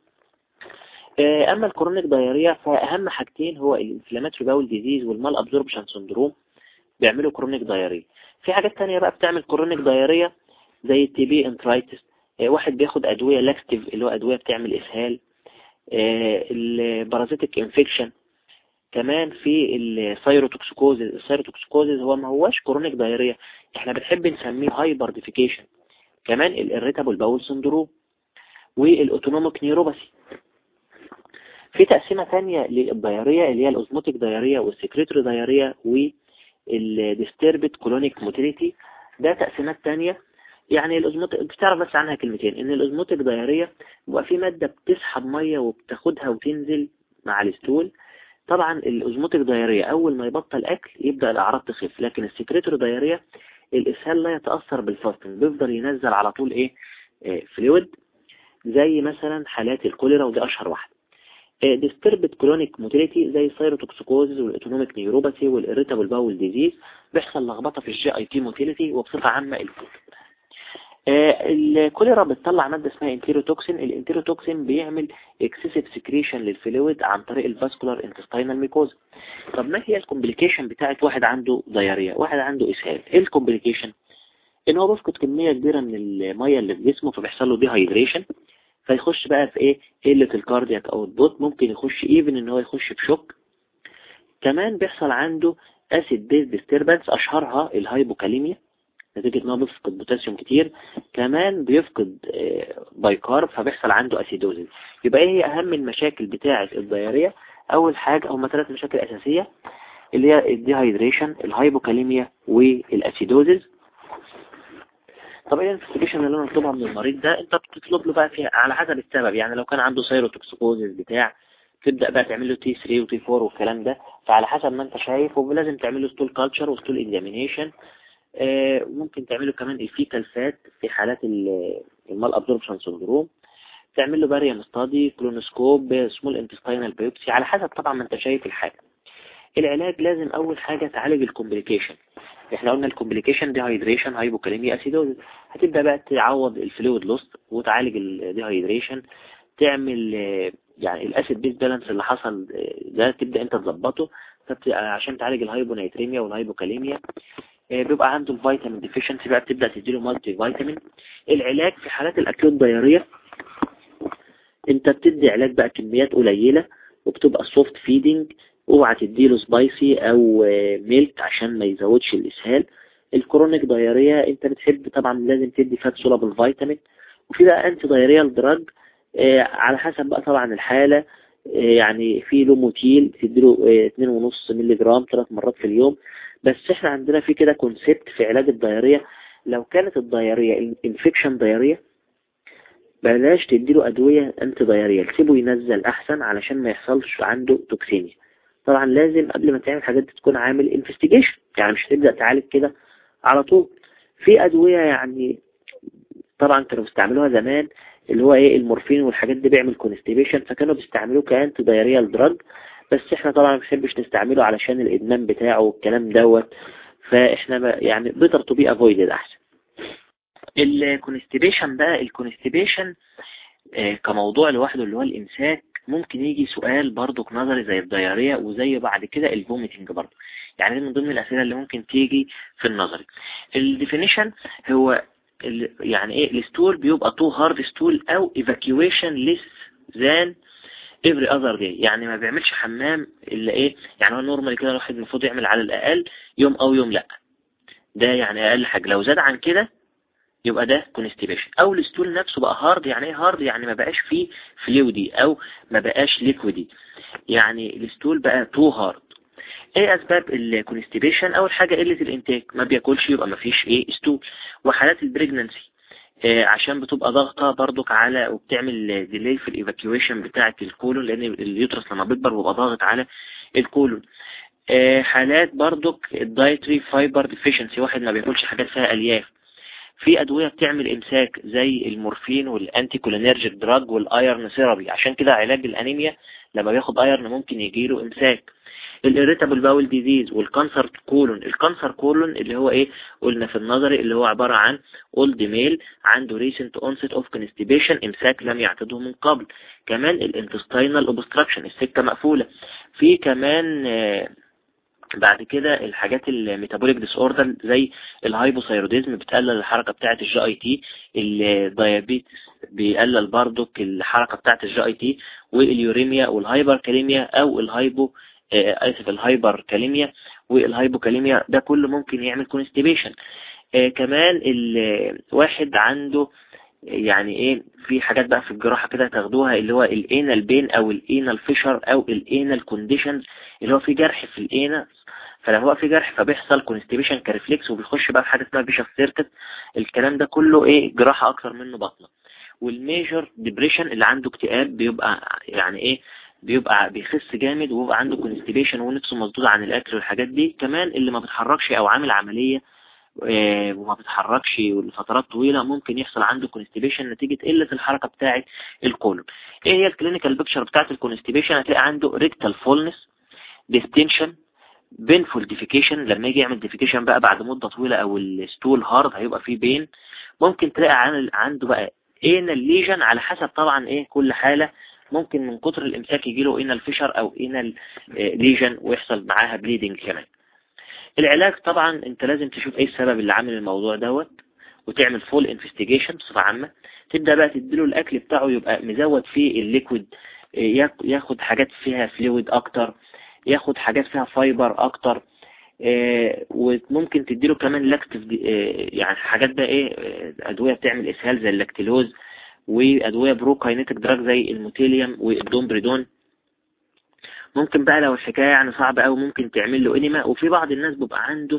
اما الكرونيك ضيارية فاهم حاجتين هو الانفلاماتوري باول ديزيز والمال ابزوربشن سندروم بيعملوا كرونيك ضيارية في حاجات تانية بقى بتعمل كرونيك ضيارية زي التي بي انترايتس واحد بياخد ادوية لاكتيف اللي هو ادوية بتعمل اسهال البارازيتك انفكشن كمان في السيروتوكسيكوزيس السيروتوكسيكوزيس هو ما هواش كرونيك ضيارية احنا بنحب نسميه هايبر ديفيكيشن كمان الاريتابل باول سندروم والاوتونوميك نيوروباثي في تقسيمة تانية للضيارية اللي هي الاوزموتيك ضيارية والسكريتوري ضيارية والديستربت كولونيك موتيليتي ده تقسيمات تانية يعني الأزموتيك بتعرف بس عنها كلمتين ان الأزموتيك ضيارية بيبقى في مادة بتسحب مية وبتاخدها وتنزل مع الستول طبعا الأزموتيك ضيارية أول ما يبطل أكل يبدأ الأعراض تخف لكن السكريتوري ضيارية الإسهال لا يتأثر بالفاستنج بيفضل ينزل على طول إيه, إيه فلويد زي مثلا حالات الكوليرا ودي اشهر واحدة ديستربت كرونيك موتيليتي زي السيروتوكسيكوزيس والاوتونوميك نيوروباثي والاريتابل باول ديزيز بيحصل لخبطه في الجي اي تي موتيليتي وبصفه عامه الكول الكوليرا بتطلع مادة اسمها انتيروتوكسين الانتيروتوكسين بيعمل اكسسيف سكريشن للفلويد عن طريق الفاسكولار انتستينال ميكوز طب ما هي الكومبليكيشن بتاعت واحد عنده دياريا واحد عنده اسهال ايه الكومبليكيشن ان هو بيفقد كمية كبيرة من المية اللي في جسمه فبيحصل له ديهايدريشن فيخش بقى في ايه قلة الكاردياك او البوت ممكن يخش ايفن ان هو يخش في شوك كمان بيحصل عنده اسيد بيز ديستربنس اشهرها الهايبوكاليميا نتيجة ان هو بيفقد بوتاسيوم كتير كمان بيفقد بايكارب فبيحصل عنده اسيدوزيس يبقى ايه هي اهم المشاكل بتاعة الضيارية اول حاجة هما ثلاث مشاكل اساسية اللي هي الديهايدريشن الهايبوكاليميا والاسيدوزيس طب ايه الانفستيجيشن اللي انا بطلبها من المريض ده انت بتطلب له بقى فيها على حسب السبب يعني لو كان عنده سيروتوكسيكوزيس بتاع تبدأ بقى تعمل له تي 3 وتي 4 والكلام ده فعلى حسب ما انت شايف ولازم تعمل له ستول كالتشر وستول اكزامينيشن آه ممكن تعمل له كمان الفيكال فات في حالات المال ابزوربشن سندروم تعمل له باريم ستادي كلونوسكوب سمول انتستينال بايوبسي على حسب طبعا ما انت شايف الحاجة العلاج لازم اول حاجة تعالج الكومبليكيشن احنا قلنا الكومبليكيشن دي هايدريشن هايبوكاليميا اسيدوز هتبدأ بقى تعوض الفلويد لوست وتعالج الديهايدريشن تعمل يعني الاسيد بيز بالانس اللي حصل ده تبدأ انت تظبطه عشان تعالج الهايبونايتريميا والهايبوكاليميا بيبقى عنده الفيتامين ديفيشنسي بقى بتبدأ تديله مالتي فيتامين العلاج في حالات الاكيوت ديارية انت بتدي علاج بقى كميات قليلة وبتبقى سوفت فيدنج اوعى تديله سبايسي او ميلك عشان ما يزودش الاسهال الكرونيك دايرية انت بتحب طبعا لازم تدي فات سولابل فيتامين وفي بقى انتي دايريال دراج على حسب بقى طبعا الحالة يعني في لوموتيل تديله 2.5 مللي جرام ثلاث مرات في اليوم بس احنا عندنا في كده كونسيبت في علاج الدايرية لو كانت الدايرية انفكشن دايرية بلاش تديله ادوية انتي دايرية تسيبه ينزل احسن علشان ما يحصلش عنده توكسيميا طبعا لازم قبل ما تعمل حاجات تكون عامل انفستيجيشن يعني مش هتبدأ تعالج كده على طول في ادوية يعني طبعا كانوا بيستعملوها زمان اللي هو ايه المورفين والحاجات دي بيعمل كونستيبيشن فكانوا بيستعملوه كانتي دايريال دراج بس احنا طبعا ما بنحبش نستعمله علشان الادمان بتاعه والكلام دوت فاحنا يعني better to be avoided احسن الكونستيبيشن بقى الكونستيبيشن آه كموضوع لوحده اللي هو الامساك ممكن يجي سؤال برضو نظري زي الديارية وزي بعد كده الفوميتنج برضو يعني من ضمن الأسئلة اللي ممكن تيجي في النظري الديفينيشن هو يعني ايه الستول بيبقى تو هارد ستول او evacuation less than every other day يعني ما بيعملش حمام الا ايه يعني هو نورمالي كده الواحد المفروض يعمل على الاقل يوم او يوم لا ده يعني اقل حاجة لو زاد عن كده يبقى ده كونستيبيشن او الستول نفسه بقى هارد يعني ايه هارد يعني ما بقاش فيه فلويدي او ما بقاش ليكويدي يعني الستول بقى تو هارد ايه اسباب الكونستيبيشن اول حاجة قلة الانتاج ما بياكلش يبقى ما فيش ايه ستول وحالات البريجنانسي آه عشان بتبقى ضغطة برضك على وبتعمل ديلي في الايفاكيويشن بتاعة الكولون لان اليوترس لما بيكبر بيبقى ضاغط على الكولون آه حالات برضك الدايتري فايبر ديفيشنسي واحد ما بياكلش حاجات فيها الياف في أدوية بتعمل إمساك زي المورفين والأنتي كولينيرجيك دراج والآيرن ثيرابي عشان كده علاج الأنيميا لما بياخد آيرن ممكن يجيله إمساك الإريتابل باول ديزيز والكانسر كولون الكانسر كولون اللي هو إيه قلنا في النظري اللي هو عبارة عن اولد ميل عنده ريسنت اونست اوف كونستيبيشن إمساك لم يعتده من قبل كمان الانتستينال اوبستراكشن السكة مقفولة في كمان آه بعد كده الحاجات الميتابوليك ديس اوردر زي الهايبوثايروديزم بتقلل الحركة بتاعة الجي اي تي الديابيتس بيقلل بردك الحركة بتاعة الجي اي تي واليوريميا والهايبر كاليميا او الهايبو اسف الهايبر كاليميا والهايبوكاليميا ده كله ممكن يعمل كونستيبيشن آه كمان الواحد عنده يعني ايه في حاجات بقى في الجراحة كده تاخدوها اللي هو الانال بين او الانال فيشر او الانال كونديشنز اللي هو في جرح في الانال فلما هو في جرح فبيحصل كونستيبيشن كريفلكس وبيخش بقى في حاجة اسمها بيشف سيركت الكلام ده كله ايه جراحة اكتر منه بطنة والميجر ديبريشن اللي عنده اكتئاب بيبقى يعني ايه بيبقى بيخس جامد وبيبقى عنده كونستيبيشن ونفسه مسدود عن الاكل والحاجات دي كمان اللي ما بيتحركش او عامل عملية آه، وما بتحركش لفترات طويلة ممكن يحصل عنده كونستيبيشن نتيجة قلة الحركة بتاعة الكولون ايه هي الكلينيكال بيكتشر بتاعة الكونستيبيشن هتلاقي عنده ريكتال فولنس ديستنشن بينفول ديفيكيشن لما يجي يعمل ديفيكيشن بقى بعد مدة طويلة او الستول هارد هيبقى فيه بين ممكن تلاقي عنده بقى انال ليجن على حسب طبعا ايه كل حالة ممكن من كتر الامساك يجيله انال فيشر او انال ليجن ويحصل معاها بليدنج كمان العلاج طبعا انت لازم تشوف ايه السبب اللي عامل الموضوع دوت وتعمل فول انفستيجيشن بصفة عامة تبدأ بقى تديله الاكل بتاعه يبقى مزود فيه الليكويد ياخد حاجات فيها فلويد اكتر ياخد حاجات فيها فايبر اكتر آه، وممكن تديله كمان لاكتف آه، يعني حاجات بقى ايه آه، ادوية بتعمل اسهال زي اللاكتيلوز وادوية بروكاينيتك دراج زي الموتيليوم والدومبريدون ممكن بقى لو الحكاية يعني صعبة أوي ممكن تعمل له انيما وفي بعض الناس بيبقى عنده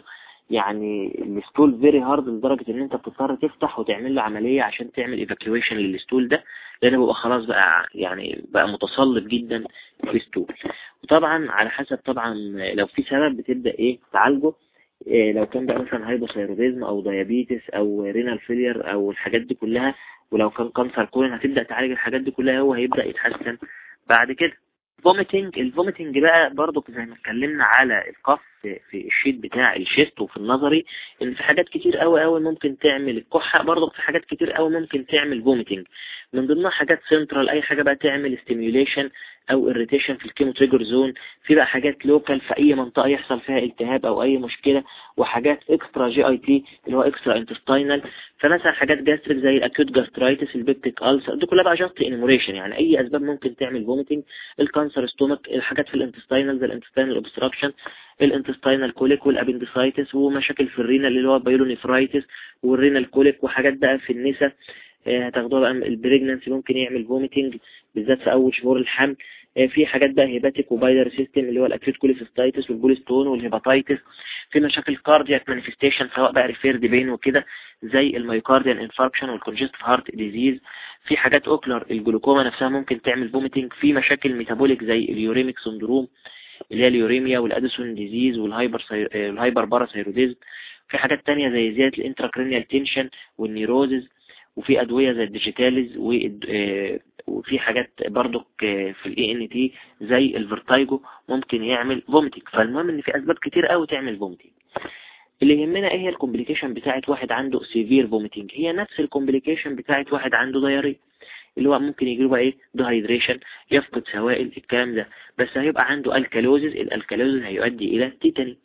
يعني الستول فيري هارد لدرجة ان انت بتضطر تفتح وتعمل له عملية عشان تعمل ايفاكيويشن للستول ده لانه بيبقى خلاص بقى يعني بقى متصلب جدا في الستول وطبعا على حسب طبعا لو في سبب بتبدأ ايه تعالجه إيه لو كان بقى مثلا هايبوثايروديزم او ديابيتس او رينال فيلير او الحاجات دي كلها ولو كان كانسر كولين هتبدأ تعالج الحاجات دي كلها هو هيبدأ يتحسن بعد كده فوميتنج الفوميتنج بقى برضو زي ما اتكلمنا على القف في الشيت بتاع الشيست وفي النظري ان في حاجات كتير قوي قوي ممكن تعمل الكحة برضو في حاجات كتير قوي ممكن تعمل فوميتنج من ضمنها حاجات سنترال اي حاجة بقى تعمل ستيميوليشن او اريتيشن في الكيمو تريجر زون في بقى حاجات لوكال في اي منطقة يحصل فيها التهاب او اي مشكلة وحاجات اكسترا جي اي تي اللي هو اكسترا انتستينال فمثلا حاجات جاستريك زي الاكيوت جاسترايتس البيبتيك ألسر دي كلها بقى جاست انيموريشن يعني اي اسباب ممكن تعمل فوميتنج الكانسر ستومك الحاجات في الانتستينال زي الانتستينال اوبستراكشن الانتستينال كوليك والابندسايتس ومشاكل في الرينال اللي هو بايلونيفرايتس والرينال كوليك وحاجات بقى في النساء آه، هتاخدوها بقى البريجنانسي ممكن يعمل فوميتنج بالذات في اول شهور الحمل آه، في حاجات بقى هيباتيك وبايدر سيستم اللي هو الاكيوت كوليسيستايتس والبوليستون والهيباتايتس في مشاكل كاردياك مانيفستيشن سواء بقى ريفيرد بين وكده زي المايوكارديال انفاركشن والكونجست هارت ديزيز في حاجات اوكلر الجلوكوما نفسها ممكن تعمل فوميتنج في مشاكل ميتابوليك زي اليوريميك سندروم اللي هي اليوريميا والاديسون ديزيز والهايبر سي... الهايبر باراثايروديزم في حاجات تانية زي زيادة الانتراكرينيال تنشن والنيروزز وفي أدوية زي الديجيتاليز آه، وفي حاجات برضك في الاي ان تي زي الفيرتايجو ممكن يعمل فوميتنج فالمهم ان في اسباب كتير قوي تعمل فوميتنج اللي يهمنا ايه هي الكومبليكيشن بتاعت واحد عنده سيفير فوميتنج هي نفس الكومبليكيشن بتاعت واحد عنده دايري اللي هو ممكن يجيله بقى ايه دهيدريشن يفقد سوائل الكلام ده بس هيبقى عنده الكالوزز الالكالوزز هيؤدي الى تيتاني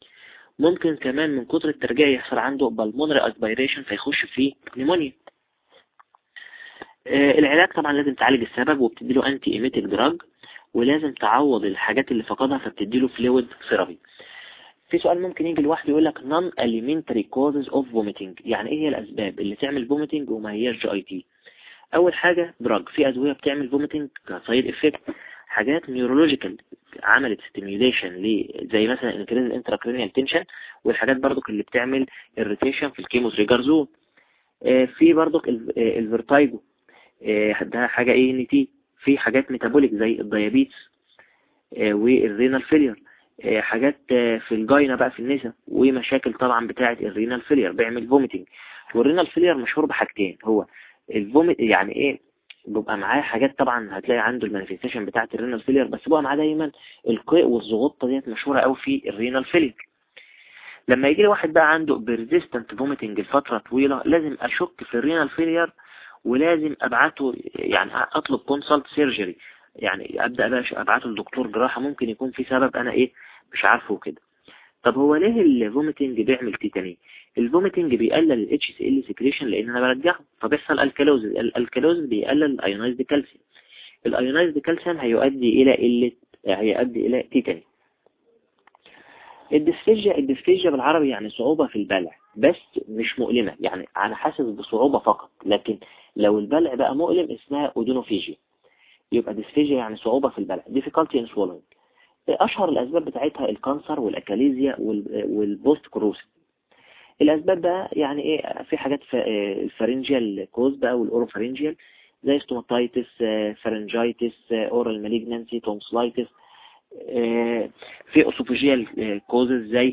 ممكن كمان من كتر الترجيع يحصل عنده بالمونري اسبيريشن فيخش في نيمونيا آه، العلاج طبعا لازم تعالج السبب وبتديله انتي ايميتيك دراج ولازم تعوض الحاجات اللي فقدها فبتديله فلويد ثيرابي في سؤال ممكن يجي لوحده يقول لك non alimentary causes of vomiting يعني ايه هي الاسباب اللي تعمل vomiting وما هياش جي اي تي اول حاجة دراج في ادوية بتعمل vomiting كسايد افكت حاجات نيورولوجيكال عملت ستيميوليشن زي مثلا انكريز الانتراكرينيال تنشن والحاجات برضو اللي بتعمل irritation في الكيمو تريجر زون في برضو الفيرتايجو آه، ده حاجة ايه ان تي في حاجات ميتابوليك زي الديابيتس آه، والرينال فيلير آه، حاجات في الجاينة بقى في النساء ومشاكل طبعا بتاعة الرينال فيلير بيعمل فوميتنج والرينال فيلير مشهور بحاجتين هو الفوميت يعني ايه بيبقى معاه حاجات طبعا هتلاقي عنده المانيفستيشن بتاعة الرينال فيلير بس بيبقى معاه دايما القيء والزغطة ديت مشهورة قوي في الرينال فيلير لما يجي لي واحد بقى عنده بيرزيستنت فوميتنج لفترة طويلة لازم اشك في الرينال فيلير ولازم ابعته يعني اطلب كونسلت سيرجري يعني ابدا بقى ابعته لدكتور جراحة ممكن يكون في سبب انا ايه مش عارفه كده طب هو ليه الفوميتنج بيعمل تيتاني الفوميتنج بيقلل الاتش سي ال سكريشن لان انا برجعه فبيحصل الكالوز الكالوز بيقلل الايونايزد كالسيوم الايونايزد كالسيوم هيؤدي الى قله هيؤدي الى تيتاني الديسفيجيا الديسفيجيا بالعربي يعني صعوبة في البلع بس مش مؤلمة يعني أنا حاسس بصعوبة فقط لكن لو البلع بقى مؤلم اسمها أودونوفيجيا يبقى ديسفيجيا يعني صعوبة في البلع difficulty in swallowing أشهر الأسباب بتاعتها الكانسر والأكاليزيا والبوست كروسيس الأسباب بقى يعني إيه في حاجات الفارنجيال كوز بقى والأوروفارنجيال زي ستوماتايتس فارنجايتس اورال ماليجنانسي تومسلايتس في اسوفوجيال كوزز زي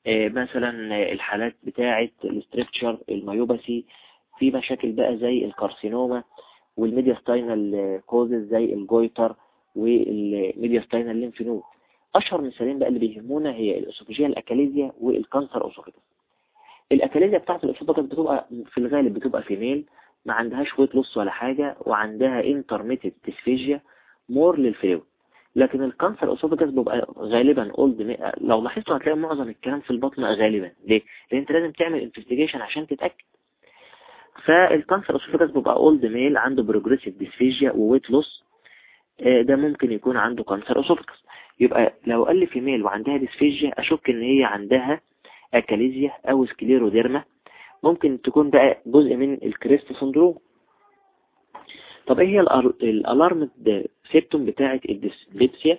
آه، مثلا الحالات بتاعة الاستركتشر الميوباثي في مشاكل بقى زي الكارسينوما والميدياستاينال كوزز زي الجويتر والميدياستاينال لينفينود اشهر مثالين بقى اللي بيهمونا هي الاسوفيجيا الاكاليزيا والكانسر اوسوفيجس الاكاليزيا بتاعت الاسوفيجس بتبقى في الغالب بتبقى فيميل ما عندهاش ويت لوس ولا حاجة وعندها انترميتد ديسفيجيا مور للفلويد لكن الكانسر اوسوفيجاس بيبقى غالبا اولد لو لاحظتوا هتلاقي معظم الكلام في البطن غالبا ليه؟ لان انت لازم تعمل انفستيجيشن عشان تتأكد فالكانسر اوسوفيجاس بيبقى اولد ميل عنده بروجريسيف ديسفيجيا وويت لوس ده ممكن يكون عنده كانسر اوسوفيجاس يبقى لو قال لي في ميل وعندها ديسفيجيا اشك ان هي عندها اكاليزيا او سكليروديرما ممكن تكون بقى جزء من الكريست سندروم طب ايه هي الالارم سيبتوم بتاعة الديسبيبسيا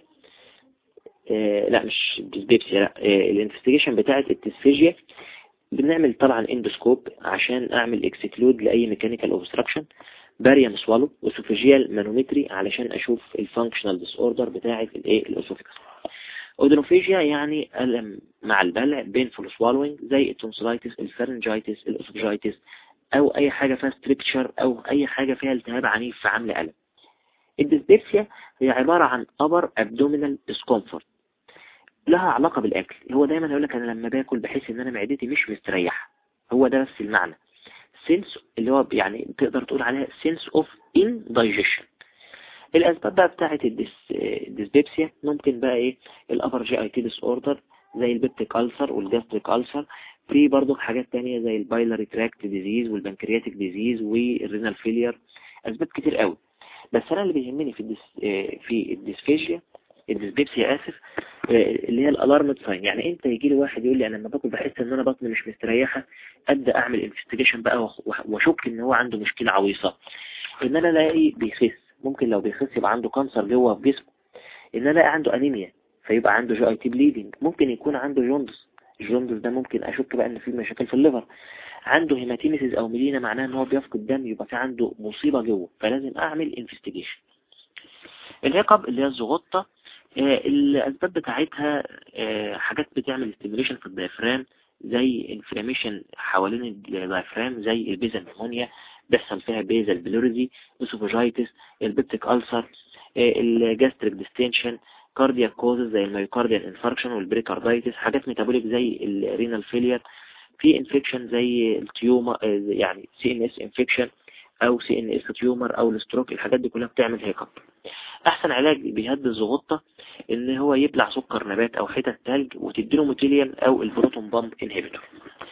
آه لا مش الديسبيبسيا لا آه الانفستيجيشن بتاعة الديسفيجيا بنعمل طبعا اندوسكوب عشان اعمل اكسكلود لاي ميكانيكال اوبستراكشن باريم سوالو وسوفيجيال مانومتري علشان اشوف الفانكشنال ديس اوردر بتاعة الايه الاسوفيكس اودونوفيجيا يعني ألم مع البلع بين فول سوالوينج زي التونسلايتس الفرنجايتس الاسوفجايتس او اي حاجة فيها ستريكتشر او اي حاجة فيها التهاب عنيف في عمل ألم الديسبيبسيا هي عبارة عن upper abdominal discomfort لها علاقة بالأكل هو دايما يقول لك أنا لما باكل بحس إن أنا معدتي مش مستريحة هو ده بس المعنى sense اللي هو يعني تقدر تقول عليها sense of indigestion الأسباب بقى بتاعة الديسبيبسيا ممكن بقى إيه الأبر جي اي تي ديس اوردر زي البيبتيك ألسر والجاستريك ألسر في برضو حاجات تانية زي البايلري تراكت ديزيز والبنكرياتيك ديزيز والرينال فيلير أسباب كتير قوي بس أنا اللي بيهمني في الديس في الديسفيجيا الديسبيبسيا آسف اللي هي الالارم ساين يعني انت يجي لي واحد يقول لي انا لما باكل بحس ان انا بطني مش مستريحه ابدا اعمل انفستيجيشن بقى واشك ان هو عنده مشكله عويصه ان انا الاقي بيخس ممكن لو بيخس يبقى عنده كانسر جوه في جسمه ان انا الاقي عنده انيميا فيبقى عنده جي اي تي بليدنج ممكن يكون عنده جوندس الجوندس ده ممكن اشك بقى ان في مشاكل في الليفر عنده هيماتيميسيس او ميلينا معناه ان هو بيفقد دم يبقى في عنده مصيبه جوه فلازم اعمل انفستيجيشن العقب اللي هي الزغطه الأسباب بتاعتها حاجات بتعمل ستيميليشن في الديافرام زي انفلاميشن حوالين الديافرام زي البيزل نيمونيا بيحصل فيها بيزل بلوريزي اسوفاجايتس البيبتيك ألسر الجاستريك ديستنشن كاردياك كوزز زي الميوكارديال انفاركشن والبريكاردايتس حاجات ميتابوليك زي الرينال فيلير في انفكشن زي التيوما يعني سي ان اس انفكشن او سي ان اس تيومر او الستروك الحاجات دي كلها بتعمل هيك احسن علاج بيهدي الزغطة ان هو يبلع سكر نبات او حتت تلج وتديله موتيليان او البروتون بامب انهبيتور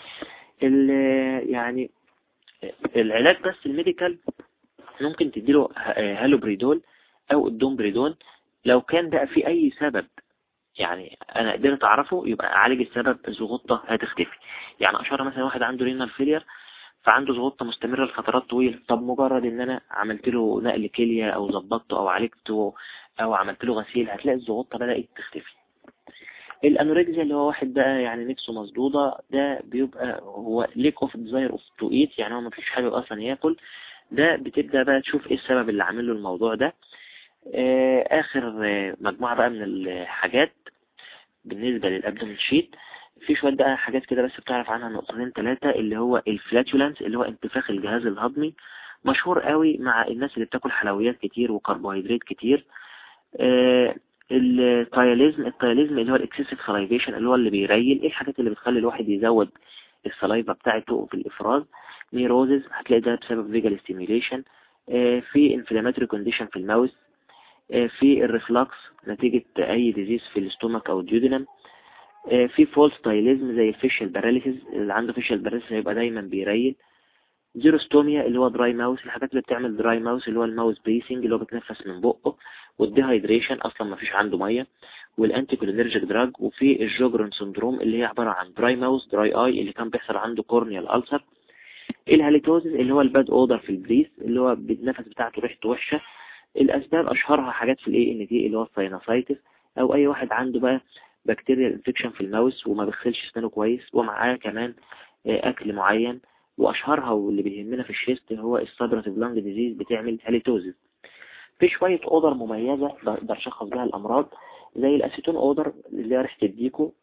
يعني العلاج بس الميديكال ممكن تديله هالوبريدول او الدومبريدول لو كان بقى في اي سبب يعني انا قدرت اعرفه يبقى اعالج السبب الزغطة هتختفي يعني اشار مثلا واحد عنده رينال فيلير فعنده زغطة مستمرة لفترات طويلة طب مجرد ان انا عملت له نقل كلية او ظبطته او عالجته او عملت له غسيل هتلاقي الزغطة بدأت تختفي الانوركسيا اللي هو واحد بقى يعني نفسه مسدودة ده بيبقى هو ليك اوف ديزاير اوف تو ايت يعني هو مفيش حاجة اصلا ياكل ده بتبدأ بقى تشوف ايه السبب اللي عامل له الموضوع ده اخر مجموعة بقى من الحاجات بالنسبة للابدومين شيت في شوية بقى حاجات كده بس بتعرف عنها نقطتين ثلاثة اللي هو الفلاتولانس اللي هو انتفاخ الجهاز الهضمي مشهور قوي مع الناس اللي بتاكل حلويات كتير وكربوهيدرات كتير آه التايليزم التايليزم اللي هو الاكسسيف سلايفيشن اللي هو اللي بيريل ايه الحاجات اللي بتخلي الواحد يزود السلايفا بتاعته في الافراز نيروزز هتلاقي ده بسبب فيجال ستيميوليشن آه في انفلاماتوري كونديشن في الماوس آه في الريفلكس نتيجة اي ديزيز في الاستومك او الديودينم في فولس تايليزم زي الفيشل باراليسيس اللي عنده فيشل باراليسيس هيبقى دايما بيريل زيروستوميا اللي هو دراي ماوس الحاجات اللي بتعمل دراي ماوس اللي هو الماوس بريسنج اللي هو بتنفس من بقه والديهايدريشن اصلا ما فيش عنده ميه والانتي كولينرجيك دراج وفي الجوجرون سندروم اللي هي عباره عن دراي ماوس دراي اي اللي كان بيحصل عنده كورنيال ألسر الهاليتوزيس اللي هو الباد اودر في البريس اللي هو النفس بتاعته ريحته وحشه الاسباب اشهرها حاجات في الاي ان دي اللي هو الساينوسايتس او اي واحد عنده بقى بكتيريا انفكشن في الماوس وما بيغسلش اسنانه كويس ومعاه كمان اكل معين واشهرها واللي بيهمنا في الشيست هو السابراتيف لانج ديزيز بتعمل هاليتوزيس في شوية اودر مميزة بقدر اشخص بها الامراض زي الاسيتون اودر اللي هي ريحة الديكو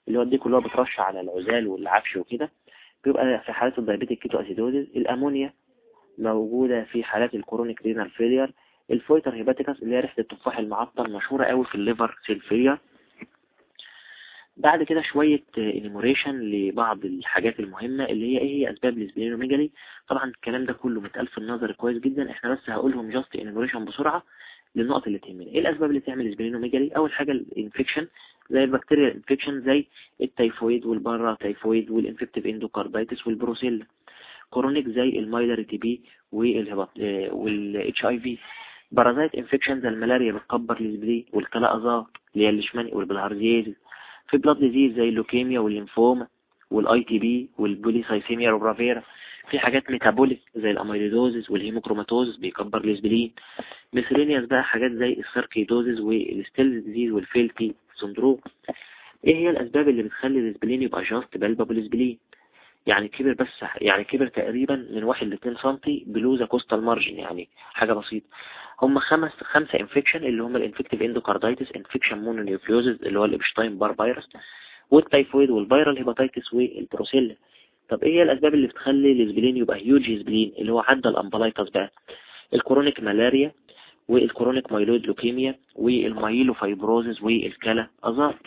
اللي هو الديكو اللي هو بترش على العزال والعفش وكده بيبقى في حالات الدايبيتيك كيتو اسيدوزيس الامونيا موجودة في حالات الكورونيك رينال فيلير الفويتر هيباتيكاس اللي هي ريحة التفاح المعطر مشهورة قوي في الليفر سيل فيلير بعد كده شوية انيموريشن لبعض الحاجات المهمة اللي هي ايه هي اسباب الاسبلينوميجالي طبعا الكلام ده كله متقال في النظر كويس جدا احنا بس هقولهم جاست انيموريشن بسرعة للنقط اللي تهمنا ايه الاسباب اللي تعمل اسبلينوميجالي اول حاجة الانفكشن زي البكتيريا الانفكشن زي التيفويد والبارا تيفويد والانفكتيف اندوكاردايتس والبروسيلا كورونيك زي المايلر تي بي والاتش اي في بارازايت انفكشن زي الملاريا بتكبر الاسبلين والكلاء ازار اللي هي الليشماني والبلهارزيازيس في بلاد ديزيز زي اللوكيميا والليمفوما والاي تي بي والبوليسايسيميا روبرافيرا في حاجات ميتابوليك زي الاميليدوزيس والهيموكروماتوزيس بيكبر الاسبلين ميسلينياس بقى حاجات زي السيركيدوزيس والستيلز ديزيز والفيلتي سندروم ايه هي الاسباب اللي بتخلي الاسبلين يبقى جاست بالبابل اسبلين يعني كبر بس يعني كبر تقريبا من واحد لاتنين سنتي بلوزا كوستال مارجن يعني حاجة بسيطة هم خمس خمسة انفكشن اللي هم الانفكتيف اندوكاردايتس انفكشن مونونيوكليوزز اللي هو الابشتاين بار فيروس والتايفويد والفيرال هيباتيتس والبروسيلا طب ايه هي الاسباب اللي بتخلي الاسبلين يبقى هيوج اسبلين اللي هو عدى الامبلايتس بقى الكرونيك ملاريا والكرونيك مايلويد لوكيميا والمايلوفايبروزز والكلى ازار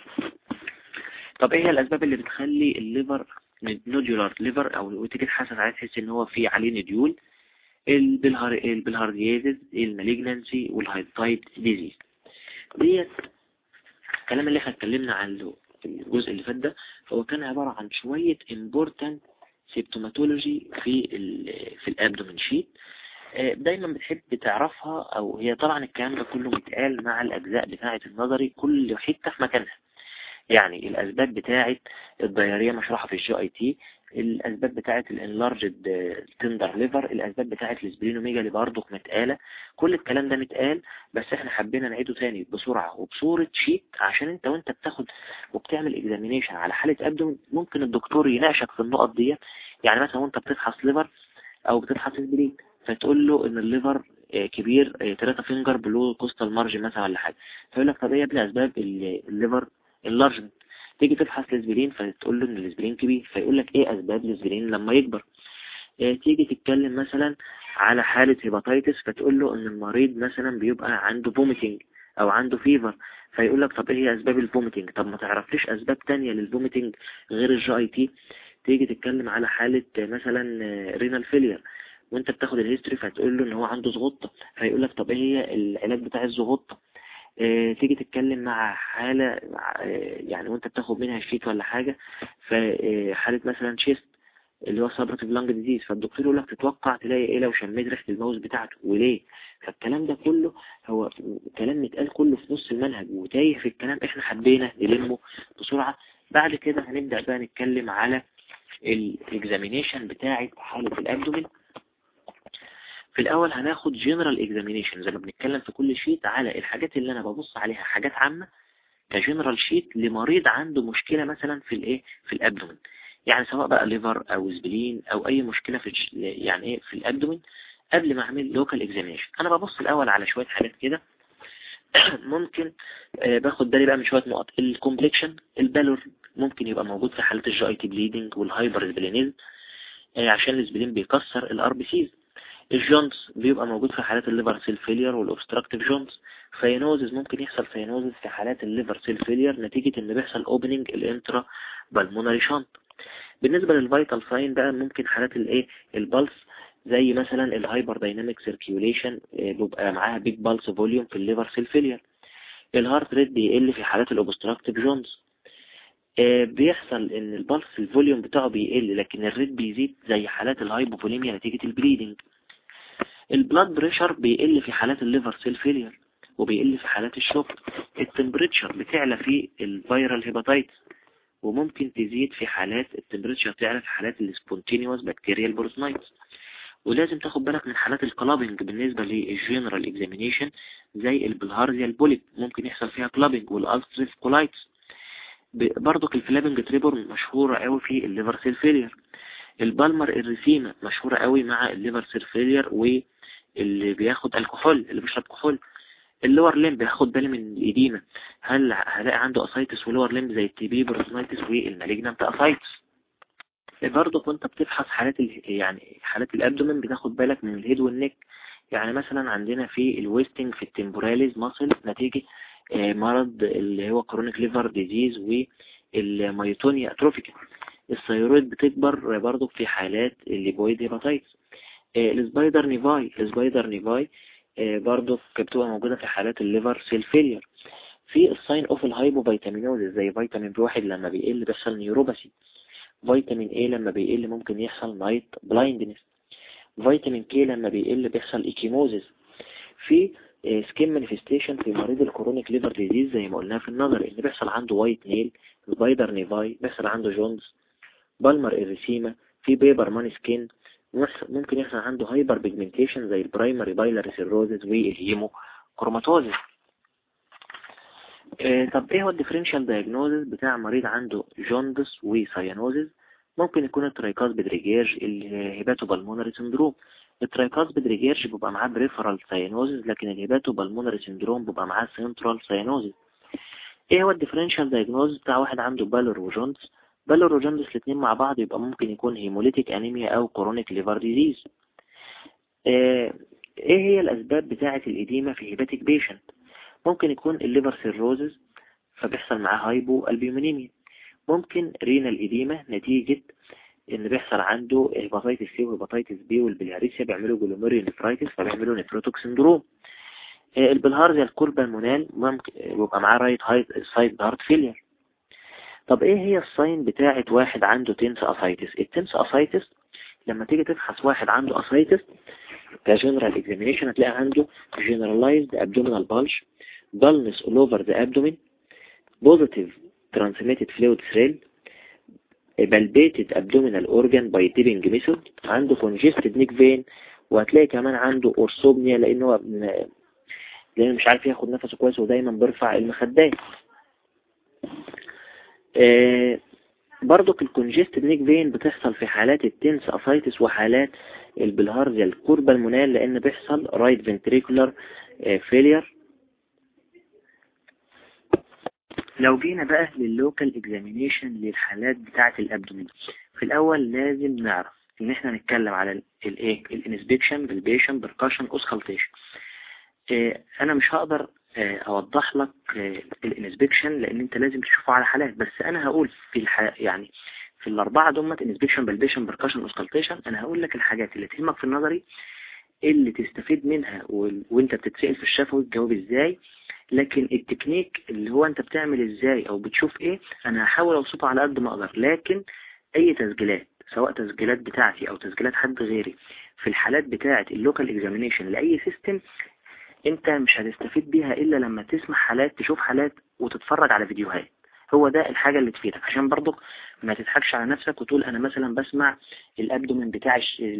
طب ايه هي الاسباب اللي بتخلي الليفر نودولار ليفر او وتيجي تحسس عليه تحس ان هو في عليه نديول البلهار البلهارديازيز المالجنانسي والهايتايد ديزيز ديت الكلام اللي احنا اتكلمنا عنه في الجزء اللي فات ده هو كان عبارة عن شوية important سيبتوماتولوجي في ال في الابدومين شيت دايما بتحب تعرفها او هي طبعا الكلام ده كله متقال مع الاجزاء بتاعة النظري كل حتة في مكانها يعني الأسباب بتاعة الضيارية مشروحة في الجي اي تي الأسباب بتاعة الانلارجد تندر ليفر الأسباب بتاعة الاسبرينوميجالي برضه متقالة كل الكلام ده متقال بس احنا حبينا نعيده تاني بسرعة وبصورة شيت عشان انت وانت بتاخد وبتعمل اكزامينيشن على حالة ابدو ممكن الدكتور يناقشك في النقط دي يعني مثلا وانت بتفحص ليفر او بتفحص اسبرين فتقول له ان الليفر كبير 3 فينجر بلو كوستال مارجن مثلا ولا حاجة فيقول لك طب ايه يا ابني اسباب الليفر اللارجمنت تيجي تبحث الاسبرين فتقول له ان الاسبرين كبير فيقول لك ايه اسباب الاسبرين لما يكبر اه تيجي تتكلم مثلا على حالة هيباتيتس فتقول له ان المريض مثلا بيبقى عنده فوميتنج او عنده فيفر فيقول لك طب ايه هي اسباب الفوميتنج طب ما تعرفليش اسباب تانية للفوميتنج غير الجي اي تي تيجي تتكلم على حالة مثلا رينال فيلير وانت بتاخد الهيستوري فتقول له ان هو عنده زغطة فيقول لك طب ايه هي العلاج بتاع الزغطة اه تيجي تتكلم مع حالة اه يعني وانت بتاخد منها شيك ولا حاجة فحالة مثلا شيست اللي هو سابرتيف لانج ديزيز فالدكتور يقول لك تتوقع تلاقي ايه لو شميت ريحة الماوس بتاعته وليه فالكلام ده كله هو كلام متقال كله في نص المنهج وتايه في الكلام احنا حبينا نلمه بسرعة بعد كده هنبدأ بقى نتكلم على الاكزامينيشن بتاعة حالة الابدومين في الأول هناخد جنرال اكزامينيشن زي ما بنتكلم في كل شيت على الحاجات اللي أنا ببص عليها حاجات عامة كجنرال شيت لمريض عنده مشكلة مثلا في الايه في الابدومين يعني سواء بقى ليفر أو سبلين أو أي مشكلة في يعني ايه في الابدومين قبل ما أعمل لوكال اكزامينيشن أنا ببص الأول على شوية حاجات كده ممكن آه باخد بالي بقى من شوية نقط الكومبليكشن البالور ممكن يبقى موجود في حالة الجي اي تي بليدنج والهايبر سبلينيزم آه عشان السبلين بيكسر الار بي سيز الجونز بيبقى موجود في حالات الليفر سيل فيلير والاوبستراكتيف جونز سيانوزز ممكن يحصل سيانوزز في حالات الليفر سيل فيلير نتيجة ان بيحصل اوبننج الانترا بالمونري شانت بالنسبة للفيتال ساين بقى ممكن حالات الايه البلس زي مثلا الهايبر دايناميك سيركيوليشن بيبقى معاها بيج بالس فوليوم في الليفر سيل فيلير الهارت ريت بيقل في حالات الاوبستراكتيف جونز بيحصل ان البلس الفوليوم بتاعه بيقل لكن الريت بيزيد زي حالات الهايبوفوليميا نتيجة البليدنج البلاد بريشر بيقل في حالات الليفر سيل فيلير وبيقل في حالات الشوك التمبريتشر بتعلى في الفيرال هيباتايتس وممكن تزيد في حالات التمبريتشر تعلى في حالات السبونتينيوس بكتيريال بروسنايتس ولازم تاخد بالك من حالات الكلابنج بالنسبة للجنرال اكزامينيشن زي البلهارزيا البوليب ممكن يحصل فيها كلابنج والالستريف كولايتس برضك الفلابنج تريبور مشهورة قوي في الليفر سيل فيلير البالمر الريسيما مشهورة قوي مع الليفر سيل فيلير واللي بياخد الكحول اللي بيشرب كحول اللور ليمب هاخد بالي من الإديمة هل هلاقي عنده أسايتس ولور ليمب زي التي بي بروسنايتس والمالجنانت أسايتس برضه وانت بتفحص حالات يعني حالات الابدومين بتاخد بالك من الهيد والنك يعني مثلا عندنا في الويستنج في التمبوراليز ماسل نتيجة آه، مرض اللي هو كرونيك ليفر ديزيز والميوتونيا اتروفيكا الثيرويد بتكبر برضه في حالات الليبويد هيباتايتس آه، السبايدر نيفاي السبايدر نيفاي آه، برضه بتبقى موجودة في حالات الليفر سيل فيلير في الساين اوف الهايبو فيتامينوز زي فيتامين بي واحد لما بيقل بيحصل نيوروباثي فيتامين ايه لما بيقل ممكن يحصل نايت بلايندنس فيتامين كي لما بيقل بيحصل ايكيموزيس في سكين مانيفستيشن في مريض الكرونيك ليفر ديزيز زي ما قلناها في النظر ان بيحصل عنده وايت نيل سبايدر نيفاي بيحصل عنده جونز بالمر اريسيما في بيبر مان سكين ممكن يحصل عنده هايبر بيجمنتيشن زي البرايمري بايلر سيروزز والهيمو كروماتوزيس آه، طب ايه هو الديفرنشال دايجنوزز بتاع مريض عنده جوندس وسايانوزز ممكن يكون الترايكاز بدريجيرج الهيباتو بالمونري سندروم الترايكاز بدريجيرج بيبقى معاه بريفرال سايانوزز لكن الهيباتو بالمونري سندروم بيبقى معاه سنترال سايانوزز ايه هو الديفرنشال دايجنوز بتاع واحد عنده بالور وجوندس بالور وجوندس الاثنين مع بعض يبقى ممكن يكون هيموليتيك انيميا او كورونيك ليفر ديزيز ايه هي الاسباب بتاعة الاديمة في هيباتيك بيشنت ممكن يكون الليفر سيروزز فبيحصل معاه هايبو البيومينيميا ممكن رينال إديمة نتيجة ان بيحصل عنده هيباتيتس سي وهيباتيتس بي والبلهارسيا بيعملوا جلوميري نفرايتس فبيعملوا نفروتوك سندروم آه، البلهارزيا الكوربالمونال ممكن يبقى معاه رايت هايت سايد هارت فيلير طب ايه هي الساين بتاعة واحد عنده تنس اسايتس التنس اسايتس لما تيجي تفحص واحد عنده اسايتس كجنرال اكزامينيشن هتلاقي عنده generalized abdominal bulge dullness all over the abdomen positive transmitted fluid thrill palpated abdominal organ by dipping method عنده congested neck vein وهتلاقي كمان عنده اورسوبنيا لان هو لانه مش عارف ياخد نفسه كويس ودايما بيرفع المخدات آه برضك الكونجستد نيك فين بتحصل في حالات التنس اسايتس وحالات البلهارزيا الكوربا المنال لان بيحصل رايت فنتريكولار فيلير لو جينا بقى لللوكال اكزامينيشن للحالات بتاعة الابدومين في الاول لازم نعرف ان احنا نتكلم على الايه الانسبكشن بالبيشن بركاشن اوسكالتيشن انا مش هقدر آه، اوضح لك آه، الانسبكشن لان انت لازم تشوفه على حالات بس انا هقول في الح... يعني في الاربعه دمت انسبكشن بالبيشن بركاشن اوسكالتيشن انا هقول لك الحاجات اللي تهمك في النظري اللي تستفيد منها و... وانت بتتسأل في الشفوي تجاوب ازاي لكن التكنيك اللي هو انت بتعمل ازاي او بتشوف ايه انا هحاول اوصفه على قد ما اقدر لكن اي تسجيلات سواء تسجيلات بتاعتي او تسجيلات حد غيري في الحالات بتاعة اللوكال اكزامينيشن لأي سيستم انت مش هتستفيد بيها الا لما تسمع حالات تشوف حالات وتتفرج على فيديوهات هو ده الحاجة اللي تفيدك عشان برضك ما تضحكش على نفسك وتقول انا مثلا بسمع الابدومين بتاع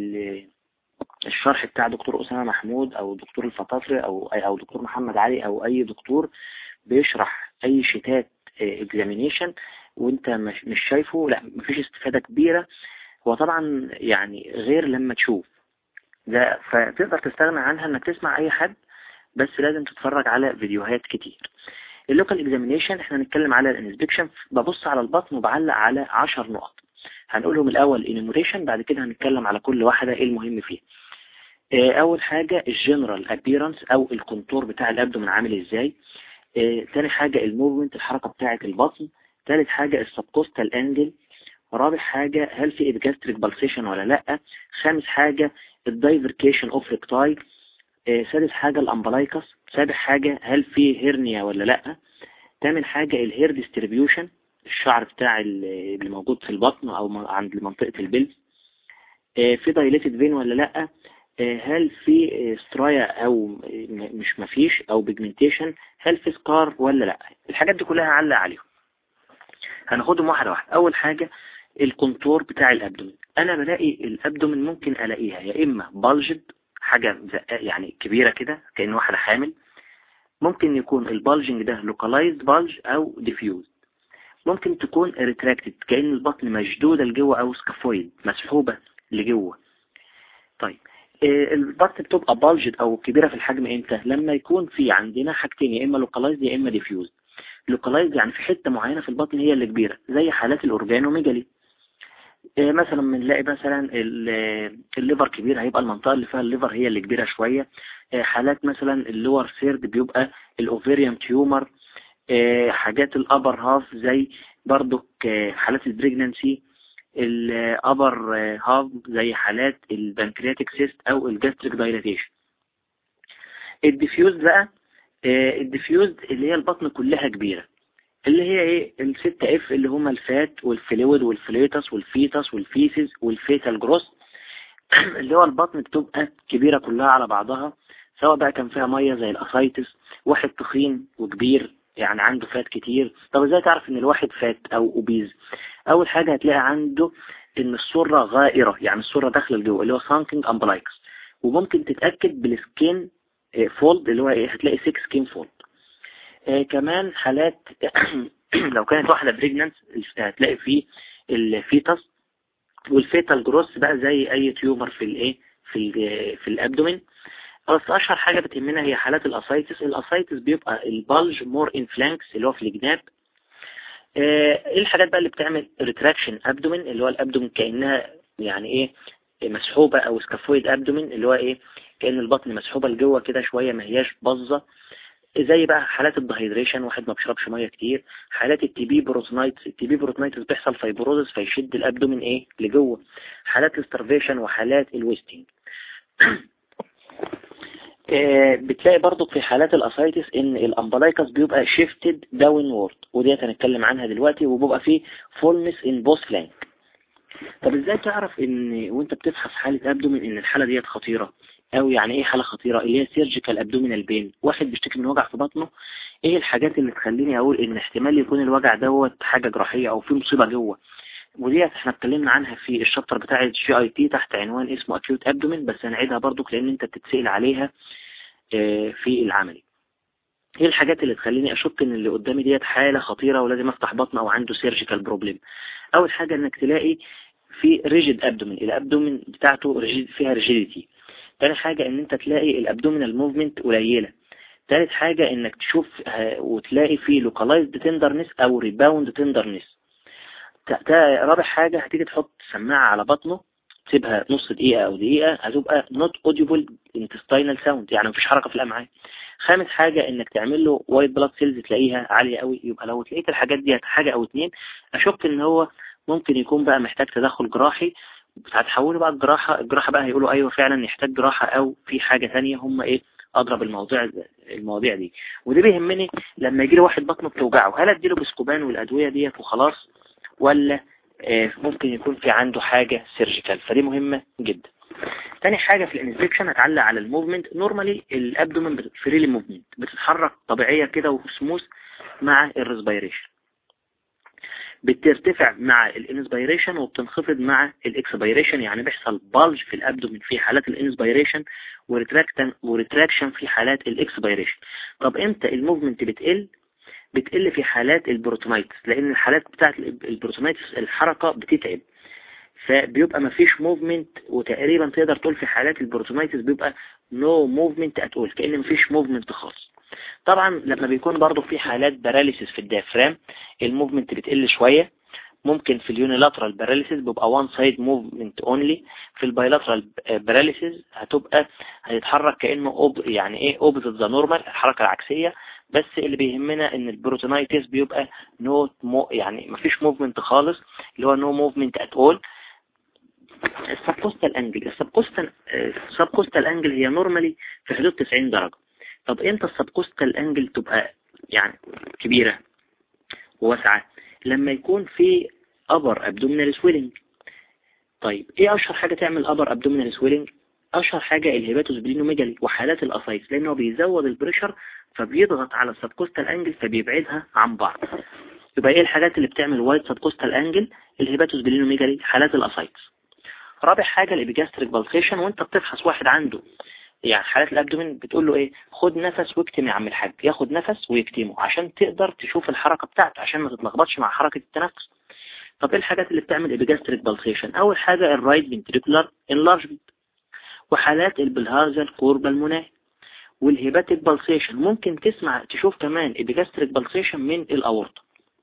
الشرح بتاع دكتور أسامة محمود او دكتور الفطاطري او او دكتور محمد علي او اي دكتور بيشرح اي شتات اكزامينيشن وانت مش شايفه لا مفيش استفادة كبيرة هو طبعا يعني غير لما تشوف ده فتقدر تستغنى عنها انك تسمع اي حد بس لازم تتفرج على فيديوهات كتير اللوكال اكزامينيشن احنا هنتكلم على الانسبكشن ببص على البطن وبعلق على 10 نقط هنقولهم الاول انيموريشن بعد كده هنتكلم على كل واحدة ايه المهم فيها اه اول حاجة الجنرال ابيرنس او الكونتور بتاع الابدومن عامل ازاي اه تاني حاجة الموفمنت الحركة بتاعة البطن ثالث حاجة السبكوستال انجل رابع حاجة هل في ابجاستريك بالسيشن ولا لا خامس حاجة الدايفركيشن اوف ريكتاي آه، سادس حاجة الأمبلايكس سابع حاجة هل في هيرنيا ولا لأ تامن حاجة الهير ديستريبيوشن الشعر بتاع اللي موجود في البطن أو عند منطقة البلز آه، في دايليتد فين ولا لأ آه، هل في سترايا أو مش مفيش أو بيجمنتيشن هل في سكار ولا لأ الحاجات دي كلها علق عليهم هناخدهم واحدة واحدة أول حاجة الكونتور بتاع الأبدومين أنا بلاقي الأبدومين ممكن ألاقيها يا إما بالجد حاجة يعني كبيرة كده كأن واحدة حامل ممكن يكون البالجنج ده لوكالايزد بالج او ديفيوز ممكن تكون ريتراكتد كأن البطن مشدودة لجوه او سكافويد مسحوبة لجوه طيب آه، البط بتبقى بالجد او كبيرة في الحجم امتى لما يكون في عندنا حاجتين يا اما لوكالايزد يا اما ديفيوز لوكالايزد يعني في حتة معينة في البطن هي اللي كبيرة زي حالات الاورجانوميجالي آه، مثلا بنلاقي مثلا الليفر كبير هيبقى المنطقة اللي فيها الليفر هي اللي كبيرة شوية آه، حالات مثلا اللور سيرد بيبقى الاوفيريوم تيومر حاجات الابر هاف زي برضو حالات البريجنانسي الابر هاف زي حالات البنكرياتيك سيست او الجاستريك دايلاتيشن الديفيوز بقى آه، الديفيوز اللي هي البطن كلها كبيرة اللي هي ايه الستة اف اللي هما الفات والفلويد والفليتس والفيتس والفيسز والفيتال جروس اللي هو البطن بتبقى كبيرة كلها على بعضها سواء بقى كان فيها مية زي الاسايتس واحد تخين وكبير يعني عنده فات كتير طب ازاي تعرف ان الواحد فات او اوبيز اول حاجة هتلاقي عنده ان الصورة غائرة يعني الصورة داخل لجوه اللي هو سانكينج امبلايكس وممكن تتأكد بالسكين فولد اللي هو ايه هتلاقي 6 سكين فولد آه كمان حالات لو كانت واحدة بريجنانت هتلاقي فيه الفيتس والفيتال جروس بقى زي اي تيومر في الايه في في الابدومين بس اشهر حاجة بتهمنا هي حالات الاسايتس الاسايتس بيبقى البلج مور ان فلانكس اللي هو في الجناب آه، ايه الحاجات بقى اللي بتعمل ريتراكشن ابدومين اللي هو الابدومين كأنها يعني ايه مسحوبة او سكافويد ابدومين اللي هو ايه كأن البطن مسحوبة لجوه كده شوية ما هياش باظة زي بقى حالات الدهيدريشن واحد ما بيشربش ميه كتير حالات التي بي بروتونايتس التي بي بروتونايتس بتحصل فايبروزس فيشد الابدومين ايه لجوه حالات الستارفيشن وحالات الويستنج آه، بتلاقي برضو في حالات الاسايتس ان الامبلايكس بيبقى شيفتد داون وورد وديت هنتكلم عنها دلوقتي وبيبقى فيه فولنس ان بوث فلانك طب ازاي تعرف ان وانت بتفحص حالة ابدومين ان الحالة ديت خطيرة او يعني ايه حالة خطيرة اللي هي سيرجيكال ابدومينال بين واحد بيشتكي من وجع في بطنه ايه الحاجات اللي تخليني اقول ان احتمال يكون الوجع دوت حاجة جراحية او في مصيبة جوه وديت احنا اتكلمنا عنها في الشابتر بتاع الجي اي تي تحت عنوان اسمه اكيوت ابدومين بس هنعيدها برضو لان انت بتتسأل عليها آه، في العملي ايه الحاجات اللي تخليني اشك ان اللي قدامي ديت حالة خطيرة ولازم افتح بطن او عنده سيرجيكال بروبلم اول حاجة انك تلاقي في ريجيد ابدومين الابدومين بتاعته ريجيد فيها ريجيديتي تاني حاجة ان انت تلاقي الابدومينال موفمنت قليلة تالت حاجة انك تشوف آه، وتلاقي فيه لوكالايزد تندرنس او ريباوند تندرنس رابع حاجة هتيجي تحط سماعة على بطنه تسيبها نص دقيقة او دقيقة هتبقى not audible intestinal sound يعني مفيش حركة في الامعاء خامس حاجة انك تعمل له وايت بلاد سيلز تلاقيها عالية قوي يبقى لو تلاقيت الحاجات دي حاجة او اتنين اشك ان هو ممكن يكون بقى محتاج تدخل جراحي هتحوله بقى الجراحة الجراحة بقى هيقولوا ايوه فعلا يحتاج جراحة او في حاجة ثانيه هم ايه اضرب المواضيع المواضيع دي ودي بيهمني لما يجي لي واحد بطنه بتوجعه هل اديله بسكوبان والادوية ديت وخلاص ولا آه، ممكن يكون في عنده حاجة سيرجيكال فدي مهمة جدا تاني حاجة في الانسبكشن هتعلق على الموفمنت نورمالي الابدومن فريلي موفمنت بتتحرك طبيعية كده وسموث مع الريسبيريشن بترتفع مع الانسبيريشن وبتنخفض مع الاكسبيريشن يعني بيحصل بالج في الابدومين في حالات الانسبيريشن وريتراكشن في حالات الاكسبيريشن طب امتى الموفمنت بتقل بتقل في حالات البروتونايتس لان الحالات بتاعت البروتونايتس الحركة بتتعب فبيبقى مفيش موفمنت وتقريبا تقدر تقول في حالات البروتونايتس بيبقى نو موفمنت اتقول كأن مفيش موفمنت خالص طبعا لما بيكون برضو في حالات باراليسيس في الديافرام الموفمنت بتقل شوية ممكن في اليونيلاترال باراليسيس بيبقى وان سايد موفمنت اونلي في البايلاترال باراليسيس هتبقى هيتحرك كانه أوب يعني ايه اوبزيت ذا نورمال الحركه العكسيه بس اللي بيهمنا ان البروتونايتس بيبقى نو مو يعني مفيش موفمنت خالص اللي هو نو موفمنت ات اول السبكوستال انجل السبكوستال السبكوستال انجل هي نورمالي في حدود 90 درجة طب امتى السبكوستال انجل تبقى يعني كبيرة وواسعة لما يكون في upper abdominal swelling طيب ايه اشهر حاجة تعمل upper abdominal swelling اشهر حاجة الهيباتوسبلينوميجالي وحالات الاسايتس لانه بيزود البريشر فبيضغط على السبكوستال انجل فبيبعدها عن بعض يبقى ايه الحاجات اللي بتعمل وايد سبكوستال انجل الهيباتوسبلينوميجالي حالات الاسايتس رابع حاجة الابيجاستريك بالسيشن وانت بتفحص واحد عنده يعني حالات الابدومين بتقول له ايه خد نفس واكتم يا عم الحاج ياخد نفس ويكتمه عشان تقدر تشوف الحركة بتاعته عشان ما تتلخبطش مع حركة التنفس طب ايه الحاجات اللي بتعمل ابيجاستريك بالسيشن اول حاجة الرايت فنتريكولار انلارجمنت وحالات البلهارزا القربة المناهي والهيباتيك بالسيشن ممكن تسمع تشوف كمان البيجاستريك بالسيشن من الأورطة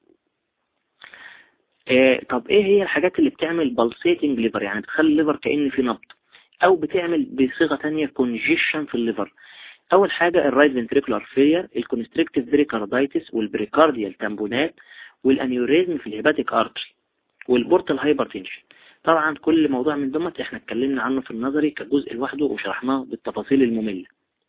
آه طب ايه هي الحاجات اللي بتعمل بالسيتنج ليفر يعني بتخلي الليفر كأن في نبض او بتعمل بصيغة تانية كونجيشن في الليفر اول حاجة الرايت فنتريكولار فيلير الكونستريكتيف بريكاردايتس والبريكارديال تامبونات والانيوريزم في الهيباتيك ارتري والبورتال هايبرتنشن طبعا كل موضوع من دمت احنا اتكلمنا عنه في النظري كجزء لوحده وشرحناه بالتفاصيل المملة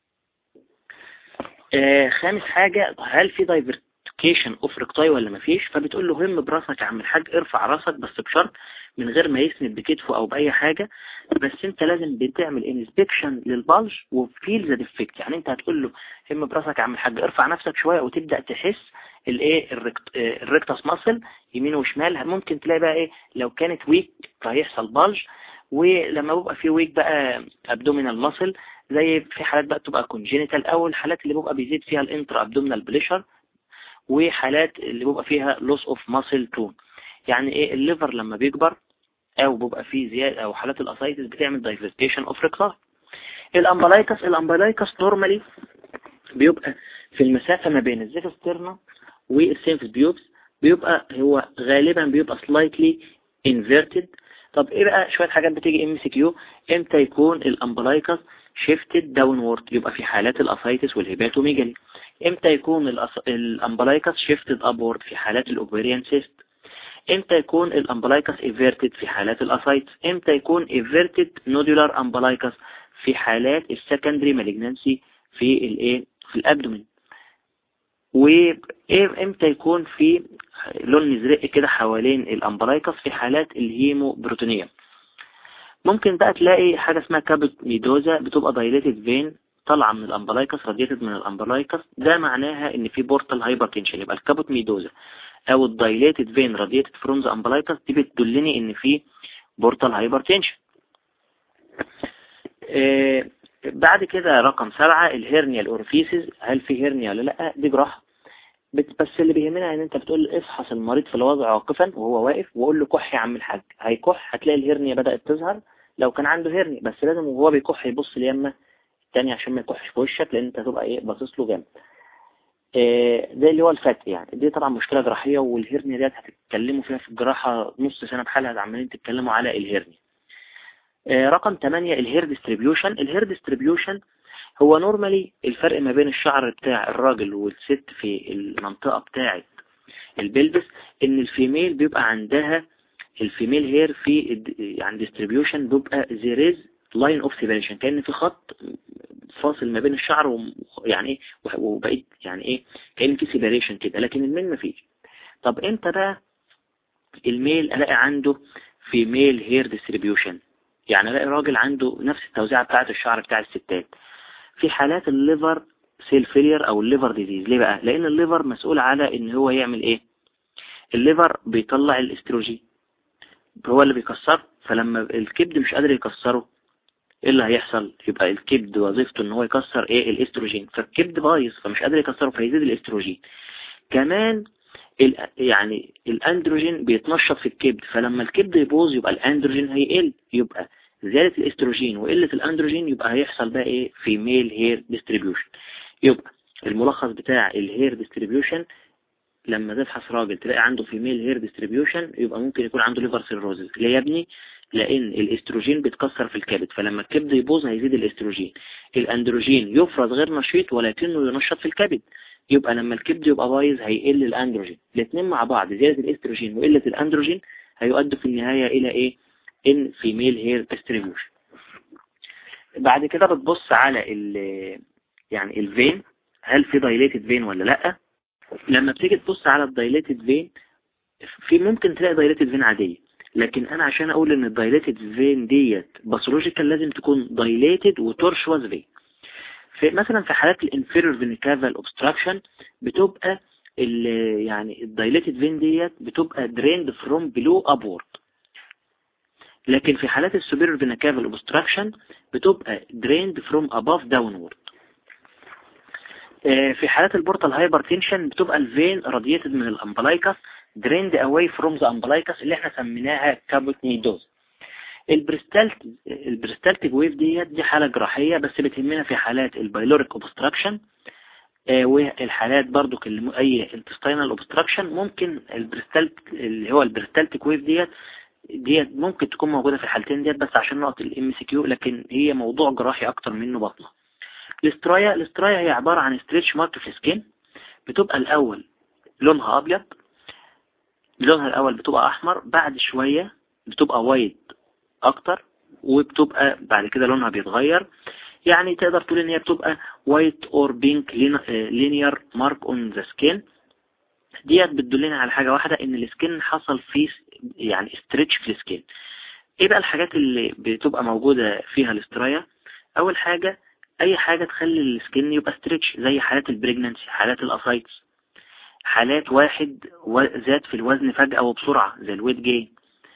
آه خامس حاجة هل في دايفرتيكيشن اوف ريكتاي ولا مفيش فبتقول له هم براسك يا عم الحاج ارفع راسك بس بشرط من غير ما يسند بكتفه او باي حاجة بس انت لازم بتعمل انسبكشن للبلج وفيل ذا ديفكت يعني انت هتقول له هم براسك يا عم الحاج ارفع نفسك شوية وتبدأ تحس الايه الريكتاس ماسل يمين وشمال ممكن تلاقي بقى ايه لو كانت ويك فهيحصل بلج ولما بيبقى في ويك بقى ابدومينال ماسل زي في حالات بقى تبقى كونجينيتال او الحالات اللي بيبقى بيزيد فيها الانترا ابدومينال بريشر وحالات اللي بيبقى فيها لوس اوف ماسل تون يعني ايه الليفر لما بيكبر او بيبقى فيه زيادة او حالات الاسايتس بتعمل دايفرستيشن اوف ريكتار الامبلايكس الامبلايكس نورمالي بيبقى في المسافة ما بين الزيفسترنا والسينفس بيوبس بيبقى هو غالبا بيبقى slightly inverted طب ايه بقى شوية حاجات بتيجي ام سي كيو امتى يكون الامبلايكس شيفتد داونورد يبقى في حالات الاسايتس والهيباتوميجالي امتى يكون الامبلايكس شيفتد ابورد في حالات الاوفيريان سيست امتى يكون الامبلايكس ايفيرتد في حالات الاسايتس امتى يكون ايفيرتد نودولار امبلايكس في حالات السكندري مالجنانسي في الايه في الابدومين وامتى يكون في لون مزرق كده حوالين الامبلايكس في حالات الهيمو بروتونية ممكن بقى تلاقي حاجة اسمها كابت ميدوزا بتبقى دايليتد فين طالعة من الامبلايكس راديتد من الامبلايكس ده معناها ان في بورتال هايبرتنشن يبقى الكابوت ميدوزا او الدايليتد فين راديتد فروم ذا امبلايكس دي بتدلني ان في بورتال هايبرتنشن آه بعد كده رقم سبعة الهيرنيا الاورفيسز هل في هيرنيا ولا لا دي جراحة بس اللي بيهمنا ان انت بتقول افحص المريض في الوضع واقفا وهو واقف وقول له كح يا عم الحاج هيكح هتلاقي الهرنيا بدأت تظهر لو كان عنده هرنيا بس لازم وهو بيكح يبص اليمة التاني عشان ما يكحش في وشك لان انت هتبقى ايه باصص له جامد إيه ده اللي هو الفتق يعني دي طبعا مشكلة جراحية والهرنيا ديت هتتكلموا فيها في الجراحة نص سنة بحالها عمالين تتكلموا على الهرنيا إيه رقم 8 الهير ديستريبيوشن الهير ديستريبيوشن هو نورمالي الفرق ما بين الشعر بتاع الراجل والست في المنطقة بتاعة البلبس ان الفيميل بيبقى عندها الفيميل هير في يعني ديستريبيوشن بيبقى زيريز لاين اوف سيبريشن كأن في خط فاصل ما بين الشعر و... يعني ايه وبقيت يعني ايه كأن في سيبريشن كده لكن الميل مفيش طب امتى بقى الميل الاقي عنده فيميل هير ديستريبيوشن يعني الاقي راجل عنده نفس التوزيعة بتاعة الشعر بتاع الستات في حالات الليفر سيل فيلير او الليفر ديزيز ليه بقى لان الليفر مسؤول على ان هو يعمل ايه الليفر بيطلع الاستروجين هو اللي بيكسره فلما الكبد مش قادر يكسره ايه اللي هيحصل يبقى الكبد وظيفته ان هو يكسر ايه الاستروجين فالكبد بايظ فمش قادر يكسره فيزيد الاستروجين كمان ال يعني الاندروجين بيتنشط في الكبد فلما الكبد يبوظ يبقى الاندروجين هيقل يبقى زيادة الاستروجين وقلة الاندروجين يبقى هيحصل بقى ايه في ميل هير ديستريبيوشن يبقى الملخص بتاع الهير ديستريبيوشن لما تفحص راجل تلاقي عنده في ميل هير ديستريبيوشن يبقى ممكن يكون عنده ليفر سيروزز ليه يا ابني لان الاستروجين بيتكسر في الكبد فلما الكبد يبوظ هيزيد الاستروجين الاندروجين يفرز غير نشيط ولكنه ينشط في الكبد يبقى لما الكبد يبقى بايظ هيقل الاندروجين الاثنين مع بعض زيادة الاستروجين وقلة الاندروجين هيؤدوا في النهاية الى ايه ان فيميل هير ديستريبيوشن بعد كده بتبص على ال يعني الفين هل في دايليتد فين ولا لا لما بتيجي تبص على الدايليتد فين في ممكن تلاقي دايليتد فين عادية لكن انا عشان اقول ان الدايليتد فين ديت باثولوجيكال لازم تكون دايليتد وتورشواز فين في مثلا في حالات الانفيرور فينيكافال اوبستراكشن بتبقى يعني الدايليتد فين ديت بتبقى دريند فروم بلو ابورد لكن في حالات السوبيريور فينيكافال اوبستراكشن بتبقى drained from above downward في حالات البورتال هايبرتنشن بتبقى الفين راديتد من الامبلايكس drained away from the umbilicus اللي احنا سميناها كابوتنيدوز البريستالت البريستالتيك ويف ديت دي حالة جراحية بس بتهمنا في حالات البايلوريك اوبستراكشن والحالات برضو اي انتستينال اوبستراكشن ممكن البريستالت اللي هو البريستالتيك ويف ديت ديت ممكن تكون موجودة في الحالتين ديت بس عشان نقط الام سي كيو لكن هي موضوع جراحي اكتر منه بطنة الاسترايا الاسترايا هي عبارة عن ستريتش مارك في السكين بتبقى الاول لونها ابيض لونها الاول بتبقى احمر بعد شوية بتبقى وايت اكتر وبتبقى بعد كده لونها بيتغير يعني تقدر تقول ان هي بتبقى وايت اور بينك لينير مارك اون ذا سكين ديت بتدلنا على حاجة واحدة ان السكين حصل فيه يعني ستريتش في السكين ايه بقى الحاجات اللي بتبقى موجودة فيها الاسترايا اول حاجة اي حاجة تخلي السكين يبقى ستريتش زي حالات البريجنانسي حالات الاسايتس حالات واحد زاد في الوزن فجأة وبسرعة زي الويت جين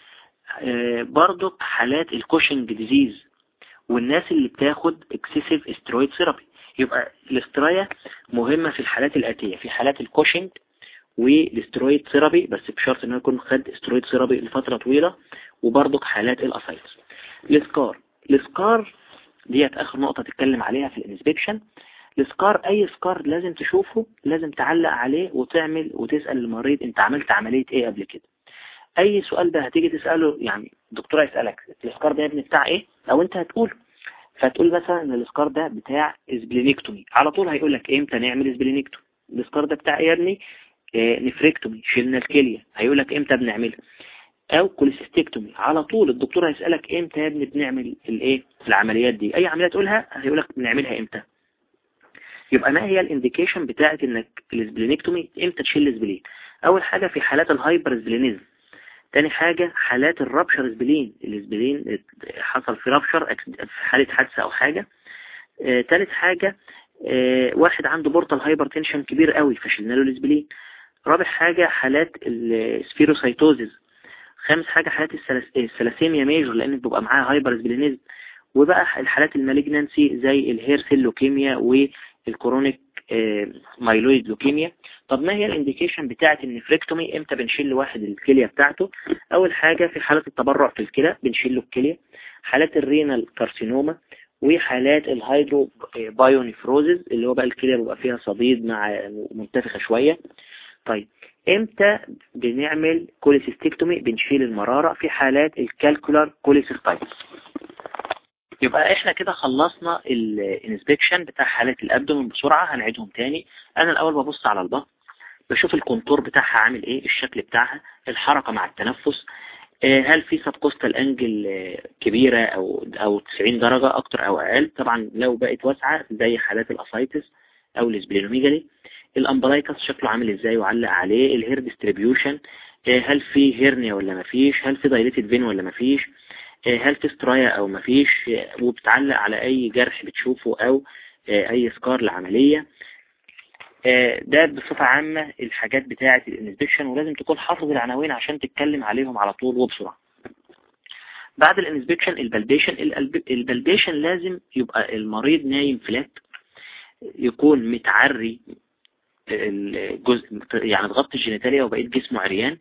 آه، برضو حالات الكوشنج ديزيز والناس اللي بتاخد اكسسيف استرويد ثيرابي يبقى الاسترايا مهمة في الحالات الآتية في حالات الكوشنج والاسترويد ثيرابي بس بشرط انه يكون خد استرويد ثيرابي لفترة طويلة وبرضك حالات الاسايتس الاسكار الاسكار ديت اخر نقطة تتكلم عليها في الانسبكشن السكار اي سكار لازم تشوفه لازم تعلق عليه وتعمل وتسأل المريض انت عملت عملية ايه قبل كده اي سؤال ده هتيجي تسأله يعني الدكتور هيسألك الاسكار ده يا ابني بتاع ايه او انت هتقول فتقول مثلا ان الاسكار ده بتاع اسبلينيكتومي على طول هيقول لك امتى نعمل اسبلينيكتومي الاسكار ده بتاع ايه يا ابني آه نفريكتومي شلنا الكلية هيقول لك امتى بنعملها او كوليسيستيكتومي على طول الدكتور هيسألك امتى يا ابني بنعمل الايه العمليات دي اي عملية تقولها هيقول لك بنعملها امتى يبقى ما هي الانديكيشن بتاعت انك الاسبلينيكتومي امتى تشيل الاسبلين اول حاجة في حالات الهايبر اسبلينيزم تاني حاجة حالات الرابشر اسبلين الاسبلين حصل في رابشر في حالة حادثة او حاجة اه تالت حاجة اه واحد عنده بورتال هايبر تنشن كبير قوي فشلنا له الاسبلين رابع حاجة حالات السفيروسايتوزيز خامس حاجة حالات السلاسيميا ميجور لان بيبقى معاها هايبر اسبلينيزم وبقى الحالات المالجنانسي زي الهير سيل لوكيميا والكورونيك مايلويد لوكيميا طب ما هي الانديكيشن بتاعة النفريكتومي امتى بنشيل لواحد الكلية بتاعته اول حاجة في حالة التبرع في الكلى بنشيل له الكلية حالات الرينال كارسينوما وحالات الهيدرو بايونيفروزز اللي هو بقى الكلية بيبقى فيها صديد مع منتفخة شوية طيب امتى بنعمل كوليسيستيكتومي بنشيل المرارة في حالات الكالكولار كوليسيستايتس يبقى احنا كده خلصنا الانسبكشن بتاع حالات الابدومن بسرعة هنعيدهم تاني انا الاول ببص على البطن بشوف الكونتور بتاعها عامل ايه الشكل بتاعها الحركة مع التنفس هل في سبكوستال انجل كبيرة او او 90 درجة اكتر او اقل طبعا لو بقت واسعة زي حالات الاسايتس او الاسبلينوميجالي الامبلايكس شكله عامل ازاي وعلق عليه الهير ديستريبيوشن هل في هيرنيا ولا مفيش هل في دايليتد فين ولا مفيش هل في استرايا او مفيش وبتعلق على اي جرح بتشوفه او اي سكار لعملية ده بصفة عامة الحاجات بتاعة الانسبكشن ولازم تكون حافظ العناوين عشان تتكلم عليهم على طول وبسرعة بعد الانسبكشن البلبيشن البلبيشن لازم يبقى المريض نايم فلات يكون متعري الجزء يعني تغطي الجينيتاليا وبقيت جسمه عريان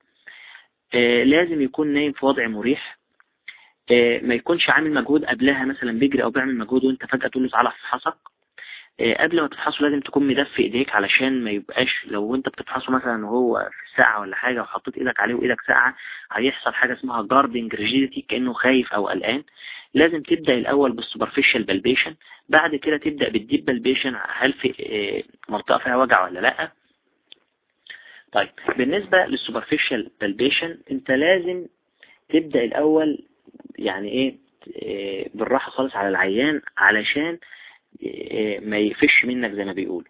لازم يكون نايم في وضع مريح ما يكونش عامل مجهود قبلها مثلا بيجري او بيعمل مجهود وانت فجأة تقول له تعالى افحصك قبل ما تفحصه لازم تكون مدفي ايديك علشان ما يبقاش لو انت بتفحصه مثلا وهو في ساعة ولا حاجة وحطيت ايدك عليه وايدك ساعة هيحصل حاجة اسمها جاردنج ريجيديتي كأنه خايف او قلقان لازم تبدأ الاول بالسوبرفيشال بالبيشن بعد كده تبدأ بالديب بالبيشن هل في منطقة فيها وجع ولا لا طيب بالنسبة للسوبرفيشال بالبيشن انت لازم تبدأ الاول يعني ايه بالراحة خالص على العيان علشان ما يقفش منك زي ما بيقول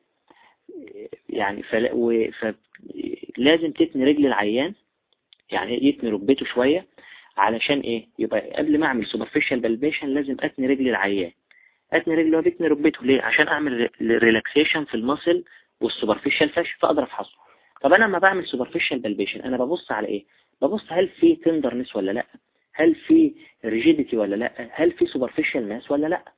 يعني فل... فلازم تتني رجل العيان يعني يتني ركبته شوية علشان ايه يبقى قبل ما اعمل سوبرفيشال بالبيشن لازم اتني رجل العيان اتني رجله وبتني ركبته ليه عشان اعمل ريلاكسيشن في المصل والسوبرفيشال فاش فاقدر افحصه طب انا لما بعمل سوبرفيشال بالبيشن انا ببص على ايه ببص هل في تندرنس ولا لا هل في ريجيديتي ولا لا هل في سوبرفيشال ماس ولا لا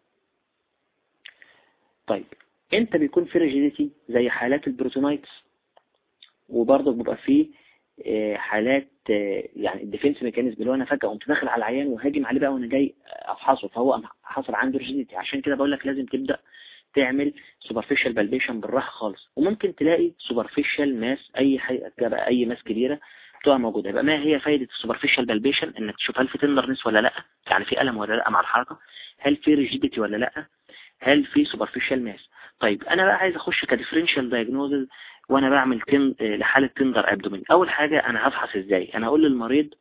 طيب انت بيكون في ريجيديتي زي حالات البروتونايتس وبرضه بيبقى فيه آه، حالات آه، يعني الديفنس ميكانيزم اللي هو انا فجأة قمت داخل على العيان وهاجم عليه بقى وانا جاي افحصه فهو حصل عنده ريجيديتي عشان كده بقول لك لازم تبدأ تعمل سوبرفيشال بالبيشن بالراحة خالص وممكن تلاقي سوبرفيشال ماس اي حاجة اي ماس كبيرة بتبقى موجودة يبقى ما هي فايدة السوبرفيشال بالبيشن انك تشوف هل في تندرنس ولا لا يعني في ألم ولا لا مع الحركة هل في ريجيديتي ولا لا هل في سوبرفيشال ماس طيب انا بقى عايز اخش كديفرنشال دايجنوزز وانا بعمل تن... لحالة تندر ابدومين اول حاجة انا هفحص ازاي انا اقول للمريض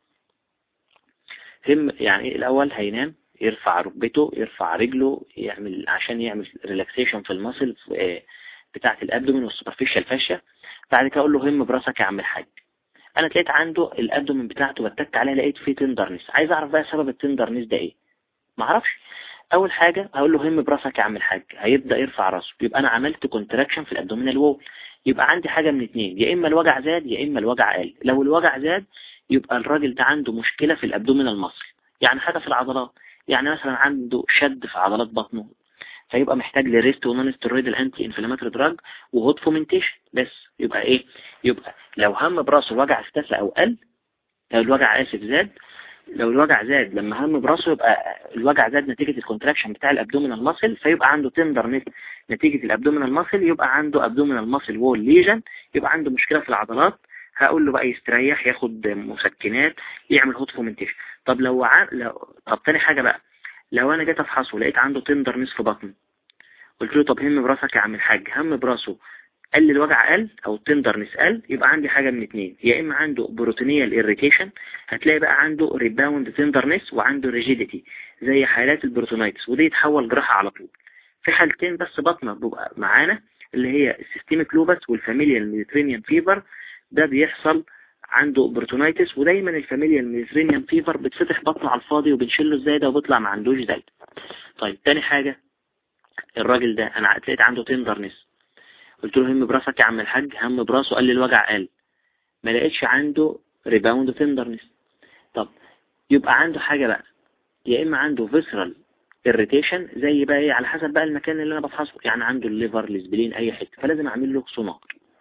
هم يعني الاول هينام يرفع ركبته يرفع رجله يعمل عشان يعمل ريلاكسيشن في المصل آه، بتاعة الابدومين والسوبرفيشال فاشيا بعد كده اقول له هم براسك يا عم الحاج انا تلاقيت عنده الابدومين بتاعته بتك عليها لقيت فيه تندرنس عايز اعرف بقى سبب التندرنس ده ايه معرفش اول حاجة هقول له هم براسك يا عم الحاج هيبدأ يرفع راسه يبقى انا عملت كونتراكشن في الابدومينال وول يبقى عندي حاجة من اتنين يا اما الوجع زاد يا اما الوجع قل لو الوجع زاد يبقى الراجل ده عنده مشكلة في الابدومينال مصل يعني حاجة في العضلات يعني مثلا عنده شد في عضلات بطنه فيبقى محتاج لريست ونون ستيرويدال انتي انفلاماتوري دراج وهوت فومنتيشن بس يبقى ايه يبقى لو هم براسه الوجع اختفى او قل لو الوجع اسف زاد لو الوجع زاد لما هم براسه يبقى الوجع زاد نتيجة الكونتراكشن بتاع الابدومينال ماسل فيبقى عنده تندر نتيجة الابدومينال ماسل يبقى عنده ابدومينال ماسل وول ليجن يبقى عنده مشكلة في العضلات هقول له بقى يستريح ياخد مسكنات يعمل هوت فومنتيشن طب لو, ع... لو طب تاني حاجة بقى لو انا جيت افحصه لقيت عنده تندر نصف بطن قلت له طب هم براسك يا عم الحاج هم براسه قل الوجع قل او التندرنس قل يبقى عندي حاجة من اتنين يا اما عنده بروتينيال اريتيشن هتلاقي بقى عنده ريباوند تندرنس وعنده ريجيديتي زي حالات البروتونايتس ودي يتحول جراحة على طول في حالتين بس بطنة بيبقى معانا اللي هي السيستيميك لوبس والفاميليال ميديترينيان فيفر ده بيحصل عنده بروتونايتس ودايما الفاميليال ميديترينيان فيفر بتفتح بطنه على الفاضي وبنشله الزايدة وبيطلع ما عندوش زايدة طيب تاني حاجة الراجل ده انا لقيت عنده تندرنس قلت له هم براسك يا عم الحاج هم براسه قال لي الوجع قال ما لقيتش عنده ريباوند تندرنس طب يبقى عنده حاجة بقى يا اما عنده فيسرال irritation زي بقى ايه على حسب بقى المكان اللي انا بفحصه يعني عنده الليفر الاسبلين اي حته فلازم اعمل له سونار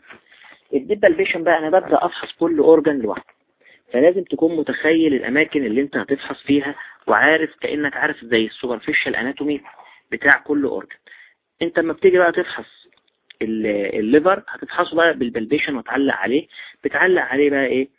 الديبالبيشن بقى انا ببدأ افحص كل اورجان لوحده فلازم تكون متخيل الاماكن اللي انت هتفحص فيها وعارف كأنك عارف زي السوبرفيشال اناتومي بتاع كل اورجان انت لما بتيجي بقى تفحص الليفر هتفحصه بقى بالبلبيشن وتعلق عليه بتعلق عليه بقى ايه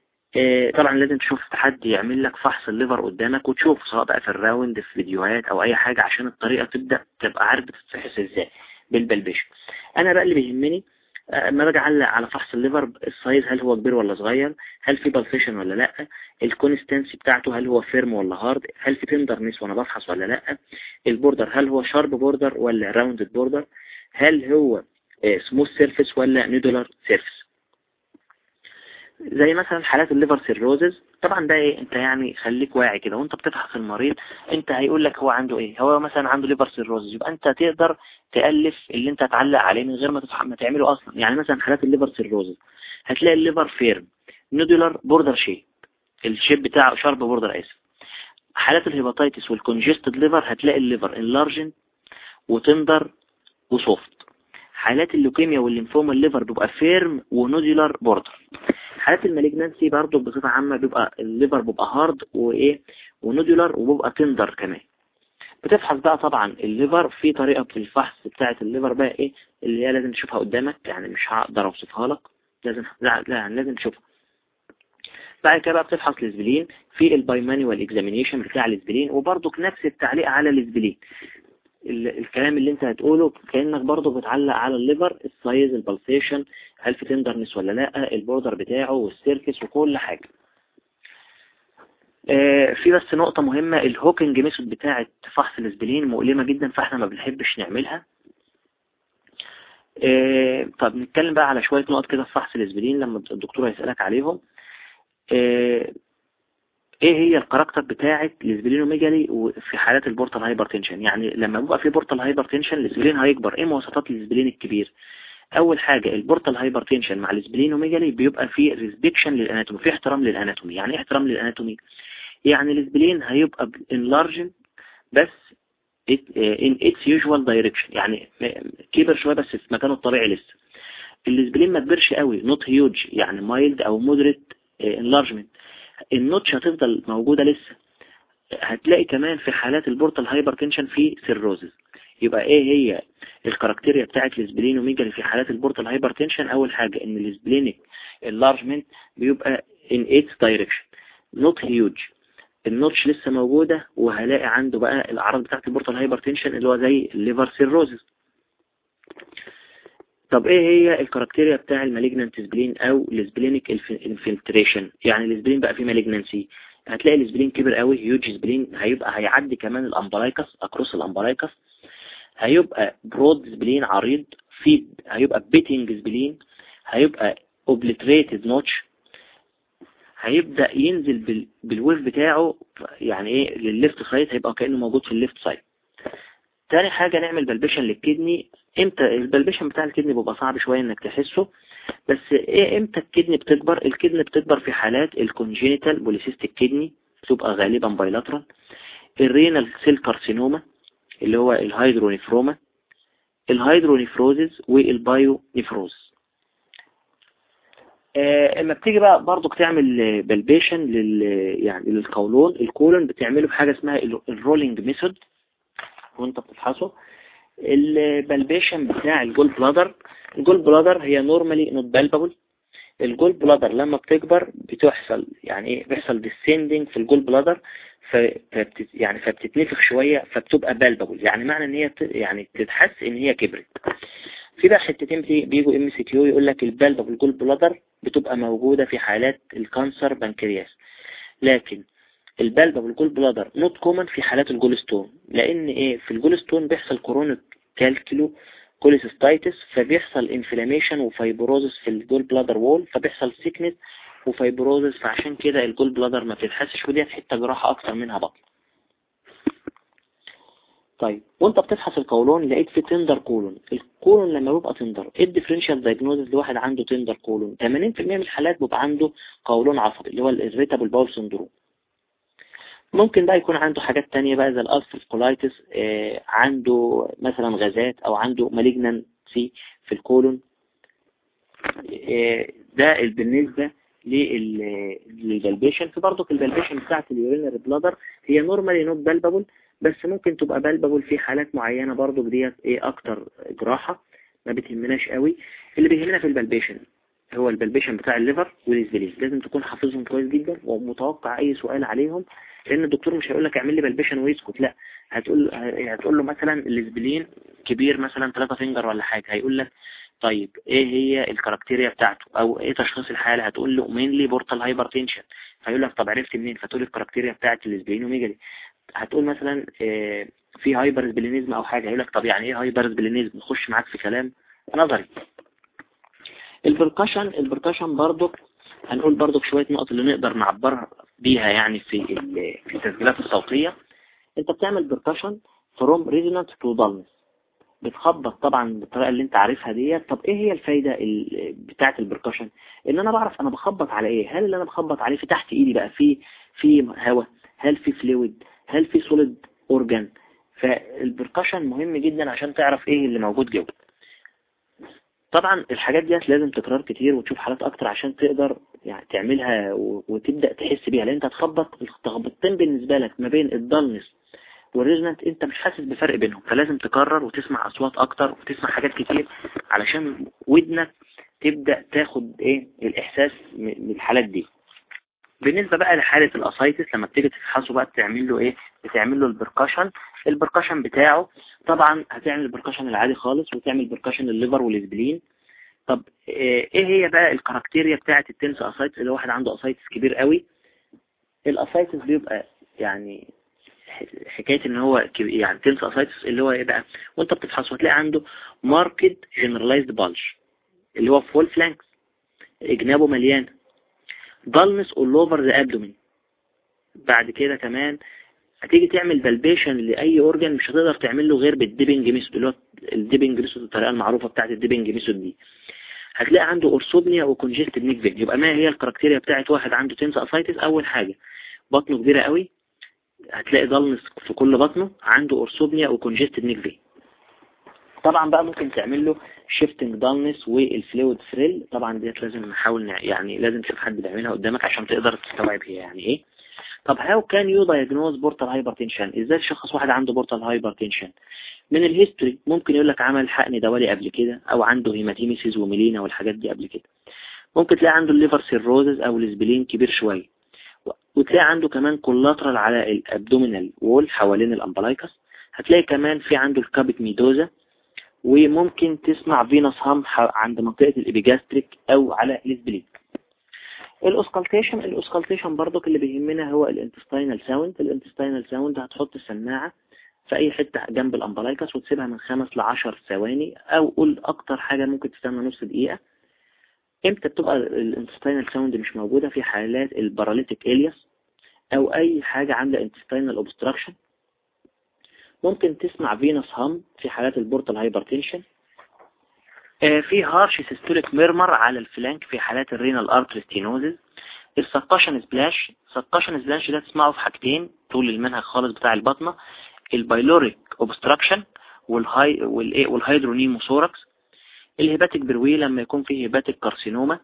آه طبعا لازم تشوف حد يعمل لك فحص الليفر قدامك وتشوف سواء بقى في الراوند في فيديوهات او اي حاجة عشان الطريقة تبدأ تبقى عارف بتتفحص ازاي بالبلبيشن انا بقى اللي بيهمني اما باجي اعلق على فحص الليفر السايز هل هو كبير ولا صغير هل في بالفيشن ولا لا الكونستنسي بتاعته هل هو فيرم ولا هارد هل في تندرنس وانا بفحص ولا لا البوردر هل هو شارب بوردر ولا راوندد بوردر هل هو سموث سيرفيس ولا نيدولار سيرفيس زي مثلا حالات الليفر سيروزز طبعا ده ايه انت يعني خليك واعي كده وانت بتفحص المريض انت هيقول لك هو عنده ايه هو مثلا عنده ليفر سيروزز يبقى انت تقدر تألف اللي انت تعلق عليه من غير ما ما تعمله اصلا يعني مثلا حالات الليفر سيروزز هتلاقي الليفر فيرم نودولار بوردر شيب الشيب بتاعه شارب بوردر اسف حالات الهيباتيتس والكونجستد ليفر هتلاقي الليفر انلارجن وتندر وسوفت حالات اللوكيميا والليمفوما الليفر بيبقى فيرم ونودولار بوردر حالات المالجنانسي برضو بصفة عامة بيبقى الليفر بيبقى هارد وايه ونودولار وبيبقى تندر كمان بتفحص بقى طبعا الليفر في طريقة في الفحص بتاعة الليفر بقى ايه اللي هي لازم تشوفها قدامك يعني مش هقدر اوصفها لك لازم لا لا يعني لازم تشوفها بعد كده بقى بتفحص الاسبلين في البايمانيوال اكزامينيشن بتاع الاسبلين وبرضك نفس التعليق على الاسبلين الكلام اللي انت هتقوله كأنك برضو بتعلق على الليفر السايز البلسيشن هل في تندرنس ولا لا البوردر بتاعه والسيركس وكل حاجة آه في بس نقطة مهمة الهوكينج ميثود بتاعة فحص الاسبلين مؤلمة جدا فاحنا ما بنحبش نعملها آه طب نتكلم بقى على شوية نقط كده في فحص الاسبلين لما الدكتور هيسألك عليهم آه ايه هي الكاركتر بتاعه الاسبلينوميجالي في حالات البورتال هايبرتنشن يعني لما بيبقى في بورتال هايبرتنشن الاسبلين هيكبر ايه مواصفات الاسبلين الكبير اول حاجة البورتال هايبرتنشن مع الاسبلينوميجالي بيبقى في ريسبكشن للاناتومي في احترام للاناتومي يعني ايه احترام للاناتومي يعني الاسبلين هيبقى انلارجن بس in its usual direction يعني كبر شوية بس في مكانه الطبيعي لسه السبلين ما تبرش قوي نوت هيوج يعني مايلد او مودريت انلارجمنت النوتش هتفضل موجودة لسه هتلاقي كمان في حالات البورتال هايبرتنشن في سيروزز يبقى ايه هي الكاركتيريا بتاعت السبلينوميجالي في حالات البورتال هايبرتنشن اول حاجة ان السبلينيك اللارجمنت بيبقى in its direction not huge النوتش لسه موجودة وهلاقي عنده بقى الاعراض بتاعت البورتال هايبرتنشن اللي هو زي الليفر سيروزز طب ايه هي الكاركتيريا بتاع المالجنانت سبلين او السبلينيك انفلتريشن يعني السبلين بقى فيه مالجنانسي هتلاقي السبلين كبر قوي هيوج سبلين هيبقى هيعدي كمان الامبرايكس اكروس الامبرايكس هيبقى برود سبلين عريض في هيبقى بيتنج سبلين هيبقى اوبليتريتد نوتش هيبدأ ينزل بال... بالويف بتاعه يعني ايه للليفت سايد هيبقى كأنه موجود في الليفت سايد تاني حاجة نعمل بلبشن للكدني امتى البلبشن بتاع الكدني بيبقى صعب شوية انك تحسه بس ايه امتى الكدني بتكبر الكدني بتكبر في حالات الكونجينيتال بوليسيستيك كدني بتبقى غالبا بايلاترال الرينال سيل كارسينوما اللي هو الهيدرونيفروما الهيدرونيفروزز والبايو نيفروز آه، اما بتيجي بقى برضك تعمل بلبيشن لل يعني للقولون الكولون بتعمله بحاجة اسمها الرولينج ميثود وانت بتفحصه البلبيشن بتاع الجول بلادر الجول بلادر هي نورمالي نوت بالبابل الجول بلادر لما بتكبر بتحصل يعني ايه بيحصل ديسندنج في الجول بلادر فبتت يعني فبتتنفخ شوية فبتبقى بالبابل يعني معنى ان هي يعني تتحس ان هي كبرت في بقى حتتين بيجوا ام سي كيو يقول لك البالبابل جول بلادر بتبقى موجودة في حالات الكانسر بنكرياس لكن البلبة والجول بلادر نوت كومن في حالات الجول ستون لان ايه في الجول ستون بيحصل كورونيك كالكلو كوليسيستايتس فبيحصل انفلاميشن وفايبروزس في الجول بلادر وول فبيحصل سيكنس وفايبروزس فعشان كده الجول بلادر ما بتتحسش ودي حته جراحه اكتر منها بطن طيب وانت بتفحص القولون لقيت في تندر كولون الكولون لما بيبقى تندر ايه الديفرنشال دايجنوزز لواحد عنده تندر كولون 80% من الحالات بيبقى عنده قولون عصبي اللي هو الاريتابل باول سندروم ممكن بقى يكون عنده حاجات تانية بقى زي الألسر كولايتس آه عنده مثلا غازات أو عنده مالجنانسي في الكولون آه ده بالنسبة للبلبيشن في برضه البلبيشن بتاعت اليورينري بلادر هي نورمالي نوت بالبابل بس ممكن تبقى بالبابل في حالات معينة برضه ديت ايه اكتر جراحة ما بتهمناش قوي اللي بيهمنا في البلبيشن هو البلبيشن بتاع الليفر والاسبلين لازم تكون حافظهم كويس جدا ومتوقع اي سؤال عليهم لان الدكتور مش هيقول لك اعمل لي بلبيشن ويسكت لا هتقول هتقول له مثلا الاسبلين كبير مثلا 3 فينجر ولا حاجة هيقول لك طيب ايه هي الكاركتيريا بتاعته او ايه تشخيص الحالة هتقول له مينلي بورتال هايبرتنشن فيقول لك طب عرفت منين فتقول الكاركتيريا بتاعت الاسبلينوميجالي هتقول مثلا اه في هايبر سبلينيزم او حاجة هيقول لك طب يعني ايه هايبر سبلينيزم نخش معاك في كلام نظري البركشن البركشن برضو هنقول برضو شوية نقط اللي نقدر نعبرها بيها يعني في في التسجيلات الصوتية انت بتعمل بركشن فروم ريزونانت تو dullness بتخبط طبعا بالطريقة اللي انت عارفها ديت طب ايه هي الفايدة بتاعة البركشن ان انا بعرف انا بخبط على ايه هل اللي انا بخبط عليه في تحت ايدي بقى في في هواء هل في فلويد هل في سوليد اورجان فالبركشن مهم جدا عشان تعرف ايه اللي موجود جوه طبعا الحاجات ديت لازم تكرار كتير وتشوف حالات اكتر عشان تقدر يعني تعملها وتبدأ تحس بيها لان انت هتخبط التخبطتين بالنسبة لك ما بين الضلنس والريزنانت انت مش حاسس بفرق بينهم فلازم تكرر وتسمع اصوات اكتر وتسمع حاجات كتير علشان ودنك تبدأ تاخد ايه الاحساس من الحالات دي بالنسبة بقى لحالة الاسايتس لما بتيجي تفحصه بقى بتعمل له ايه بتعمل له البركشن البركشن بتاعه طبعا هتعمل البركشن العادي خالص وتعمل بركشن الليفر والاسبلين طب ايه هي بقى الكاركتيريا بتاعة التنس اسايتس اللي واحد عنده اسايتس كبير قوي الاسايتس بيبقى يعني حكاية ان هو يعني تنس اسايتس اللي هو ايه بقى وانت بتفحصه هتلاقي عنده ماركت جنراليزد بالج اللي هو فول فلانكس اجنابه مليان dullness all over the abdomen بعد كده كمان هتيجي تعمل بلبيشن لأي أورجان مش هتقدر تعمل له غير بالديبنج ميثود اللي هو الديبنج ميثود الطريقة المعروفة بتاعت الديبنج ميثود دي هتلاقي عنده أورسوبنيا وكونجستد نيك فين يبقى ما هي الكاركتيريا بتاعت واحد عنده تنس أسايتس أول حاجة بطنه كبيرة قوي هتلاقي ضلنس في كل بطنه عنده أورسوبنيا وكونجستد نيك فين طبعا بقى ممكن تعمل له شيفتنج دالنس والفلويد ثريل طبعا ديت لازم نحاول يعني لازم تشوف حد بيعملها قدامك عشان تقدر تستوعب هي يعني ايه طب هاو كان يو دايجنوز بورتال هايبرتنشن ازاي تشخص واحد عنده بورتال هايبرتنشن من الهيستوري ممكن يقول لك عمل حقن دولي قبل كده او عنده هيماتيميسيس وميلينا والحاجات دي قبل كده ممكن تلاقي عنده الليفر سيروزز او الاسبلين كبير شويه وتلاقي عنده كمان كولاترال على الابدومينال وول حوالين الامبلايكس هتلاقي كمان في عنده الكابت ميدوزا وممكن تسمع فينوس هام عند منطقة الإبيجاستريك أو على الاسبلين الأسكالتيشن الأسكالتيشن برضك اللي بيهمنا هو الانتستينال ساوند الانتستينال ساوند هتحط السماعة في أي حتة جنب الأمبلايكس وتسيبها من خمس لعشر ثواني أو قول أكتر حاجة ممكن تستنى نص دقيقة امتى بتبقى الانتستينال ساوند مش موجودة في حالات الباراليتيك إلياس أو أي حاجة عاملة انتستينال اوبستراكشن ممكن تسمع فينوس هام في حالات البورتال هايبرتنشن في هارش سيستوليك ميرمر على الفلانك في حالات الرينال ارتري ستينوزز السكاشن سبلاش سكاشن سبلاش ده تسمعه في حاجتين طول المنهج خالص بتاع البطنة البايلوريك اوبستراكشن والهاي والايه والهيدرونيموثوركس الهيباتيك بروي لما يكون فيه هيباتيك كارسينوما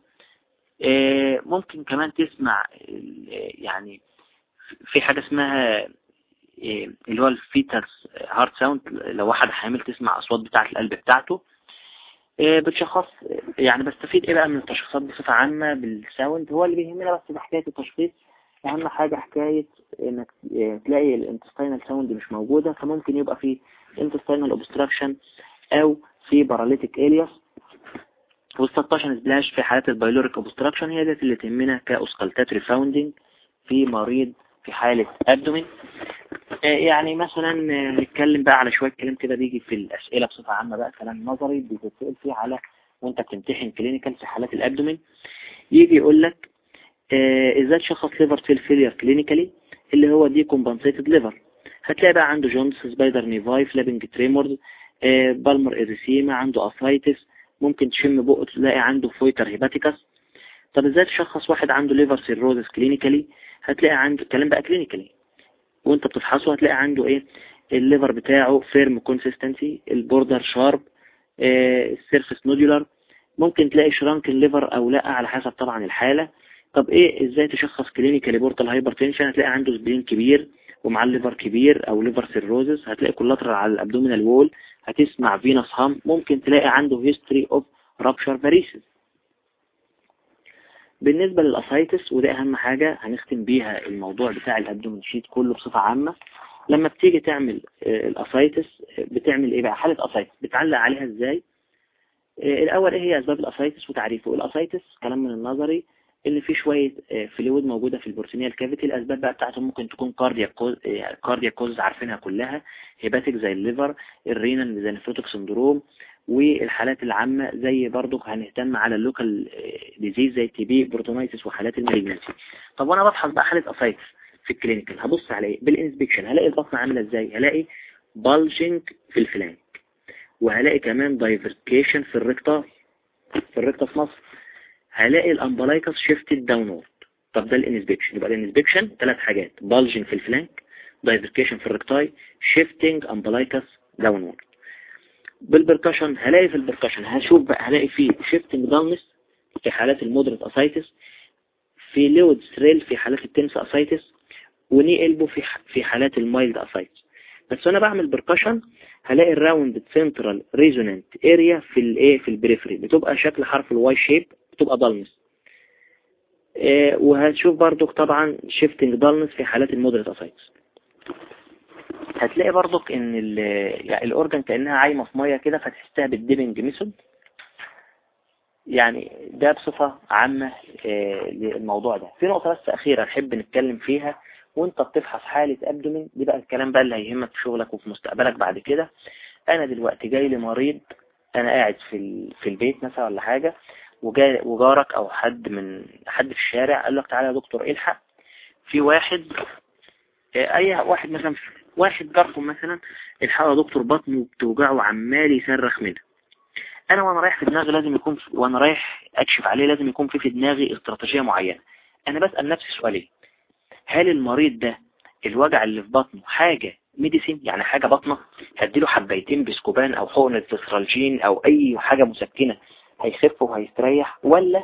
ممكن كمان تسمع يعني في حاجة اسمها اللي هو الفيترز هارت ساوند لو واحد حامل تسمع أصوات بتاعة القلب بتاعته بتشخص يعني بستفيد ايه بقى من التشخيصات بصفة عامة بالساوند هو اللي بيهمنا بس في حكاية التشخيص اهم حاجة حكاية انك تلاقي الانتستينال ساوند مش موجودة فممكن يبقى في انتستينال اوبستراكشن او في باراليتيك الياس والسطاشن سبلاش في حالات البايلوريك اوبستراكشن هي ديت اللي تهمنا كاوسكالتاتري فاوندنج في مريض في حالة ابدومين يعني مثلا نتكلم بقى على شوية كلام كده بيجي في الأسئلة بصفة عامة بقى كلام نظري بتتسأل فيه على وانت بتمتحن كلينيكال في حالات الابدومين يجي يقول لك ازاي تشخص ليفر سيل فيلير كلينيكالي اللي هو دي كومبنسيتد ليفر هتلاقي بقى عنده جونز سبايدر نيفاي فلابنج تريمورز بالمر اريسيما عنده افايتس ممكن تشم بقه تلاقي عنده فويتر هيباتيكس طب ازاي تشخص واحد عنده ليفر سيروزس كلينيكالي هتلاقي عنده الكلام بقى كلينيكالي وانت بتفحصه هتلاقي عنده ايه الليفر بتاعه فيرم كونسيستنسي البوردر شارب اه السيرفس نودولار ممكن تلاقي شرانك الليفر او لا على حسب طبعا الحالة طب ايه ازاي تشخص كلينيكالي بورتال هايبرتنشن هتلاقي عنده سبلين كبير ومع الليفر كبير او ليفر سيروزس هتلاقي كولاترال على الابدومينال وول هتسمع فينوس هام ممكن تلاقي عنده هيستوري اوف رابشر فاريسز بالنسبة للأسايتس وده أهم حاجة هنختم بيها الموضوع بتاع الأبدومين شيت كله بصفة عامة لما بتيجي تعمل الأسايتس بتعمل إيه بقى حالة أسايتس بتعلق عليها إزاي الأول إيه هي أسباب الأسايتس وتعريفه الأسايتس كلام من النظري اللي فيه شوية فلويد موجودة في البورسينيال كافيتي الأسباب بقى بتاعته ممكن تكون كاردياك كوز كاردياك كوز عارفينها كلها هيباتيك زي الليفر الرينال زي نفروتك سندروم والحالات العامة زي برضو هنهتم على اللوكال ديزيز زي تي بي بروتونايتس وحالات المالجنسي طب وانا بفحص بقى حالة اسايتس في الكلينيكال هبص على ايه بالانسبكشن هلاقي البطن عاملة ازاي هلاقي بالجنج في الفلانك وهلاقي كمان دايفركيشن في الريكتاي في الريكتاس مصر هلاقي الامبلايكس شيفتد داونورد طب ده الانسبكشن يبقى الانسبكشن ثلاث حاجات بالجنج في الفلانك دايفركيشن في الريكتاي شيفتنج امبلايكس داونورد بالبركشن هلاقي في البركشن هشوف بقى هلاقي فيه شيفتنج داونس في حالات المودريت اسايتس في ليود ثريل في حالات التنس اسايتس وني البو في في حالات المايلد اسايتس بس وانا بعمل بركشن هلاقي الراوند سنترال ريزونانت اريا في الايه في البريفري بتبقى شكل حرف الواي شيب بتبقى دالنس إيه وهتشوف برضك طبعا شيفتنج دالنس في حالات المودريت اسايتس هتلاقي برضك ان يعني الاورجن كأنها عايمة في مية كده فتحسها بالديبنج ميثود يعني ده بصفة عامة للموضوع ده في نقطة بس أخيرة نحب نتكلم فيها وانت بتفحص حالة أبدومين دي بقى الكلام بقى اللي هيهمك في شغلك وفي مستقبلك بعد كده أنا دلوقتي جاي لي مريض أنا قاعد في في البيت مثلا ولا حاجة وجارك أو حد من حد في الشارع قال لك تعالى يا دكتور الحق في واحد أي واحد مثلا واحد جاركم مثلا الحقيقة يا دكتور بطنه بتوجعه وعمال يصرخ منها انا وانا رايح في دماغي لازم يكون في وانا رايح اكشف عليه لازم يكون في في دماغي استراتيجية معينة انا بسأل نفسي سؤالين هل المريض ده الوجع اللي في بطنه حاجة ميديسين يعني حاجة بطنة هديله حبيتين بسكوبان او حقنة فسرالجين او اي حاجة مسكنة هيخف وهيستريح ولا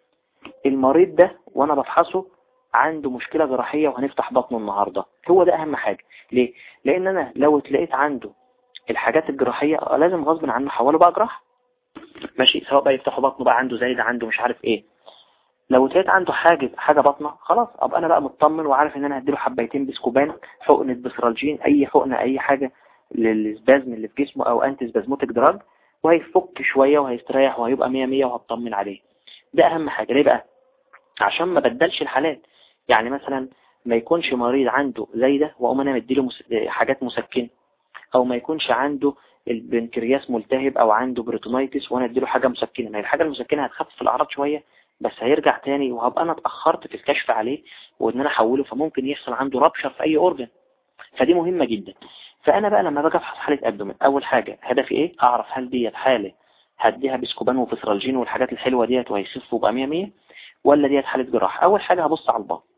المريض ده وانا بفحصه عنده مشكلة جراحية وهنفتح بطنه النهاردة هو ده اهم حاجة ليه لان انا لو اتلقيت عنده الحاجات الجراحية لازم غصب عنه حوله بقى جراحة ماشي سواء بقى يفتحوا بطنه بقى عنده زايد عنده مش عارف ايه لو اتلقيت عنده حاجة حاجة بطنة خلاص ابقى انا بقى مطمن وعارف ان انا هديله حبيتين بسكوبان حقنة بسرالجين اي حقنة اي حاجة للسبازم اللي في جسمه او انتي سبازموتيك دراج وهيفك شوية وهيستريح وهيبقى مية مية وهطمن عليه ده اهم حاجة ليه بقى عشان ما بدلش الحالات يعني مثلا ما يكونش مريض عنده زي ده واقوم انا مديله مس... حاجات مسكنه او ما يكونش عنده البنكرياس ملتهب او عنده بريتونايتس وانا اديله حاجة مسكنة ما الحاجة المسكنة هتخفف الاعراض شوية بس هيرجع تاني وهبقى انا اتأخرت في الكشف عليه وان انا احوله فممكن يحصل عنده ربشة في اي اورجن فدي مهمة جدا فانا بقى لما باجي افحص حالة ابدومين اول حاجة هدفي ايه اعرف هل ديت حالة هديها بسكوبان وفسرالجين والحاجات الحلوة ديت وهيخف وبقى 100 100 ولا ديت حالة جراحة اول حاجة هبص على البطن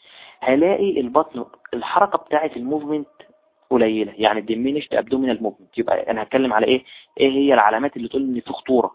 هلاقي البطن الحركة بتاعة الموفمنت قليلة يعني الديمينشت ابدومينال موفمنت يبقى انا هتكلم على ايه ايه هي العلامات اللي تقول ان في خطورة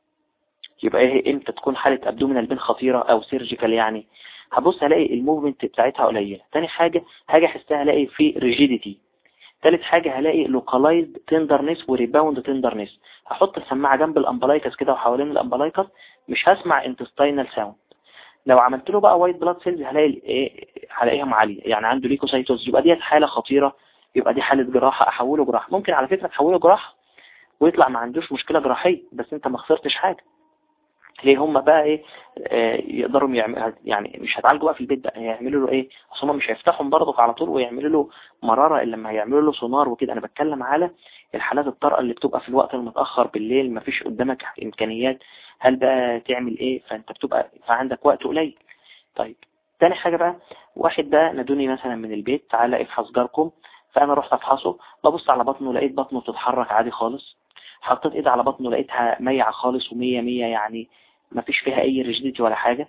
يبقى ايه امتى تكون حالة ابدومينال بين خطيرة او سيرجيكال يعني هبص هلاقي الموفمنت بتاعتها قليلة تاني حاجة حاجة احسها هلاقي في ريجيديتي تالت حاجة هلاقي لوكالايزد تندرنس وريباوند تندرنس هحط السماعة جنب الامبلايكس كده وحوالين الامبلايكس مش هسمع انتستينال ساوند لو عملت له بقى وايت بلاد سيلز هلاقي ايه هلاقيهم عالية يعني عنده ليكوسايتوز يبقى ديت حالة خطيرة يبقى دي حالة جراحة احوله جراحة ممكن على فكرة تحوله جراحة ويطلع ما عندوش مشكلة جراحية بس انت ما خسرتش حاجة ليه هم بقى ايه آه يقدروا يعمل يعني مش هتعالجوا بقى في البيت بقى يعملوا له ايه اصل هم مش هيفتحوا برضك على طول ويعملوا له مرارة الا لما هيعملوا له سونار وكده انا بتكلم على الحالات الطارئه اللي بتبقى في الوقت المتأخر بالليل ما فيش قدامك امكانيات هل بقى تعمل ايه فانت بتبقى فعندك وقت قليل طيب تاني حاجة بقى واحد بقى نادوني مثلا من البيت تعالى افحص جاركم فانا رحت افحصه ببص على بطنه لقيت بطنه بتتحرك عادي خالص حطيت ايد على بطنه لقيتها ميعة خالص ومية مية يعني ما فيش فيها اي ريجيديتي ولا حاجة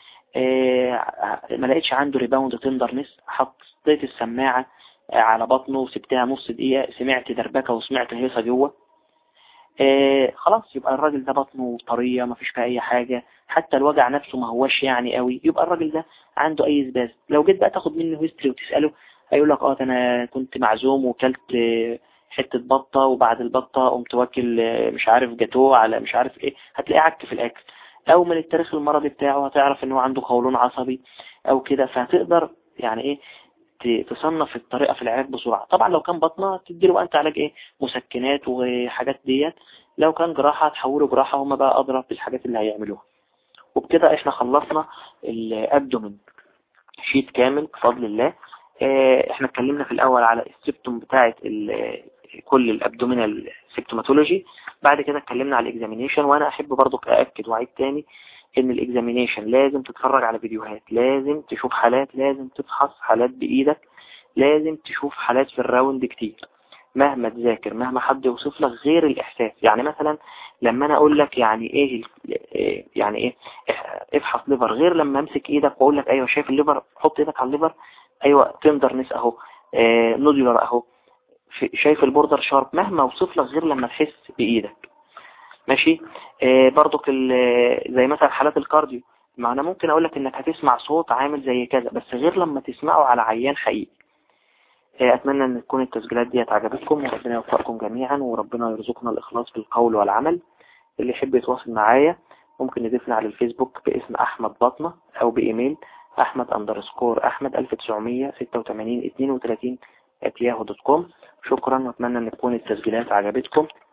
آه ما لقيتش عنده ريباوند تندرنس حطيت السماعة على بطنه وسبتها نص دقيقة سمعت دربكة وسمعت هيصة جوه آه خلاص يبقى الراجل ده بطنه طرية ما فيش فيها اي حاجة حتى الوجع نفسه ما هوش يعني قوي يبقى الراجل ده عنده اي سباز لو جيت بقى تاخد منه هيستري وتسأله هيقول لك اه انا كنت معزوم وكلت حتة بطة وبعد البطة قمت واكل مش عارف جاتوه على مش عارف ايه هتلاقيه عك في الاكل او من التاريخ المرضي بتاعه هتعرف ان هو عنده قولون عصبي او كده فهتقدر يعني ايه تصنف الطريقة في العلاج بسرعة طبعا لو كان بطنة تديله بقى انت علاج ايه مسكنات وحاجات ديت لو كان جراحة تحوله جراحة هم بقى اضرب بالحاجات اللي هيعملوها وبكده احنا خلصنا الابدومين شيت كامل بفضل الله اه احنا اتكلمنا في الاول على السيبتوم بتاعة كل الابدومينال سيبتوماتولوجي بعد كده اتكلمنا على الاكزامينيشن وانا احب برضو ااكد واعيد تاني ان الاكزامينيشن لازم تتفرج على فيديوهات لازم تشوف حالات لازم تفحص حالات بايدك لازم تشوف حالات في الراوند كتير مهما تذاكر مهما حد يوصف لك غير الاحساس يعني مثلا لما انا اقول لك يعني ايه يعني ايه افحص ليفر غير لما امسك ايدك واقول لك ايوه شايف الليفر حط ايدك على الليفر ايوه تندرنس اهو اه نودولار اهو شايف البوردر شارب مهما اوصف لك غير لما تحس بايدك ماشي آه برضك زي مثلا حالات الكارديو ما انا ممكن اقول لك انك هتسمع صوت عامل زي كذا بس غير لما تسمعه على عيان حقيقي آه اتمنى ان تكون التسجيلات دي عجبتكم وربنا يوفقكم جميعا وربنا يرزقنا الاخلاص في القول والعمل اللي يحب يتواصل معايا ممكن يضيفني على الفيسبوك باسم احمد بطنة او بايميل احمد اندرسكور احمد 1986 32 at yahoo.com شكرا واتمنى ان تكون التسجيلات عجبتكم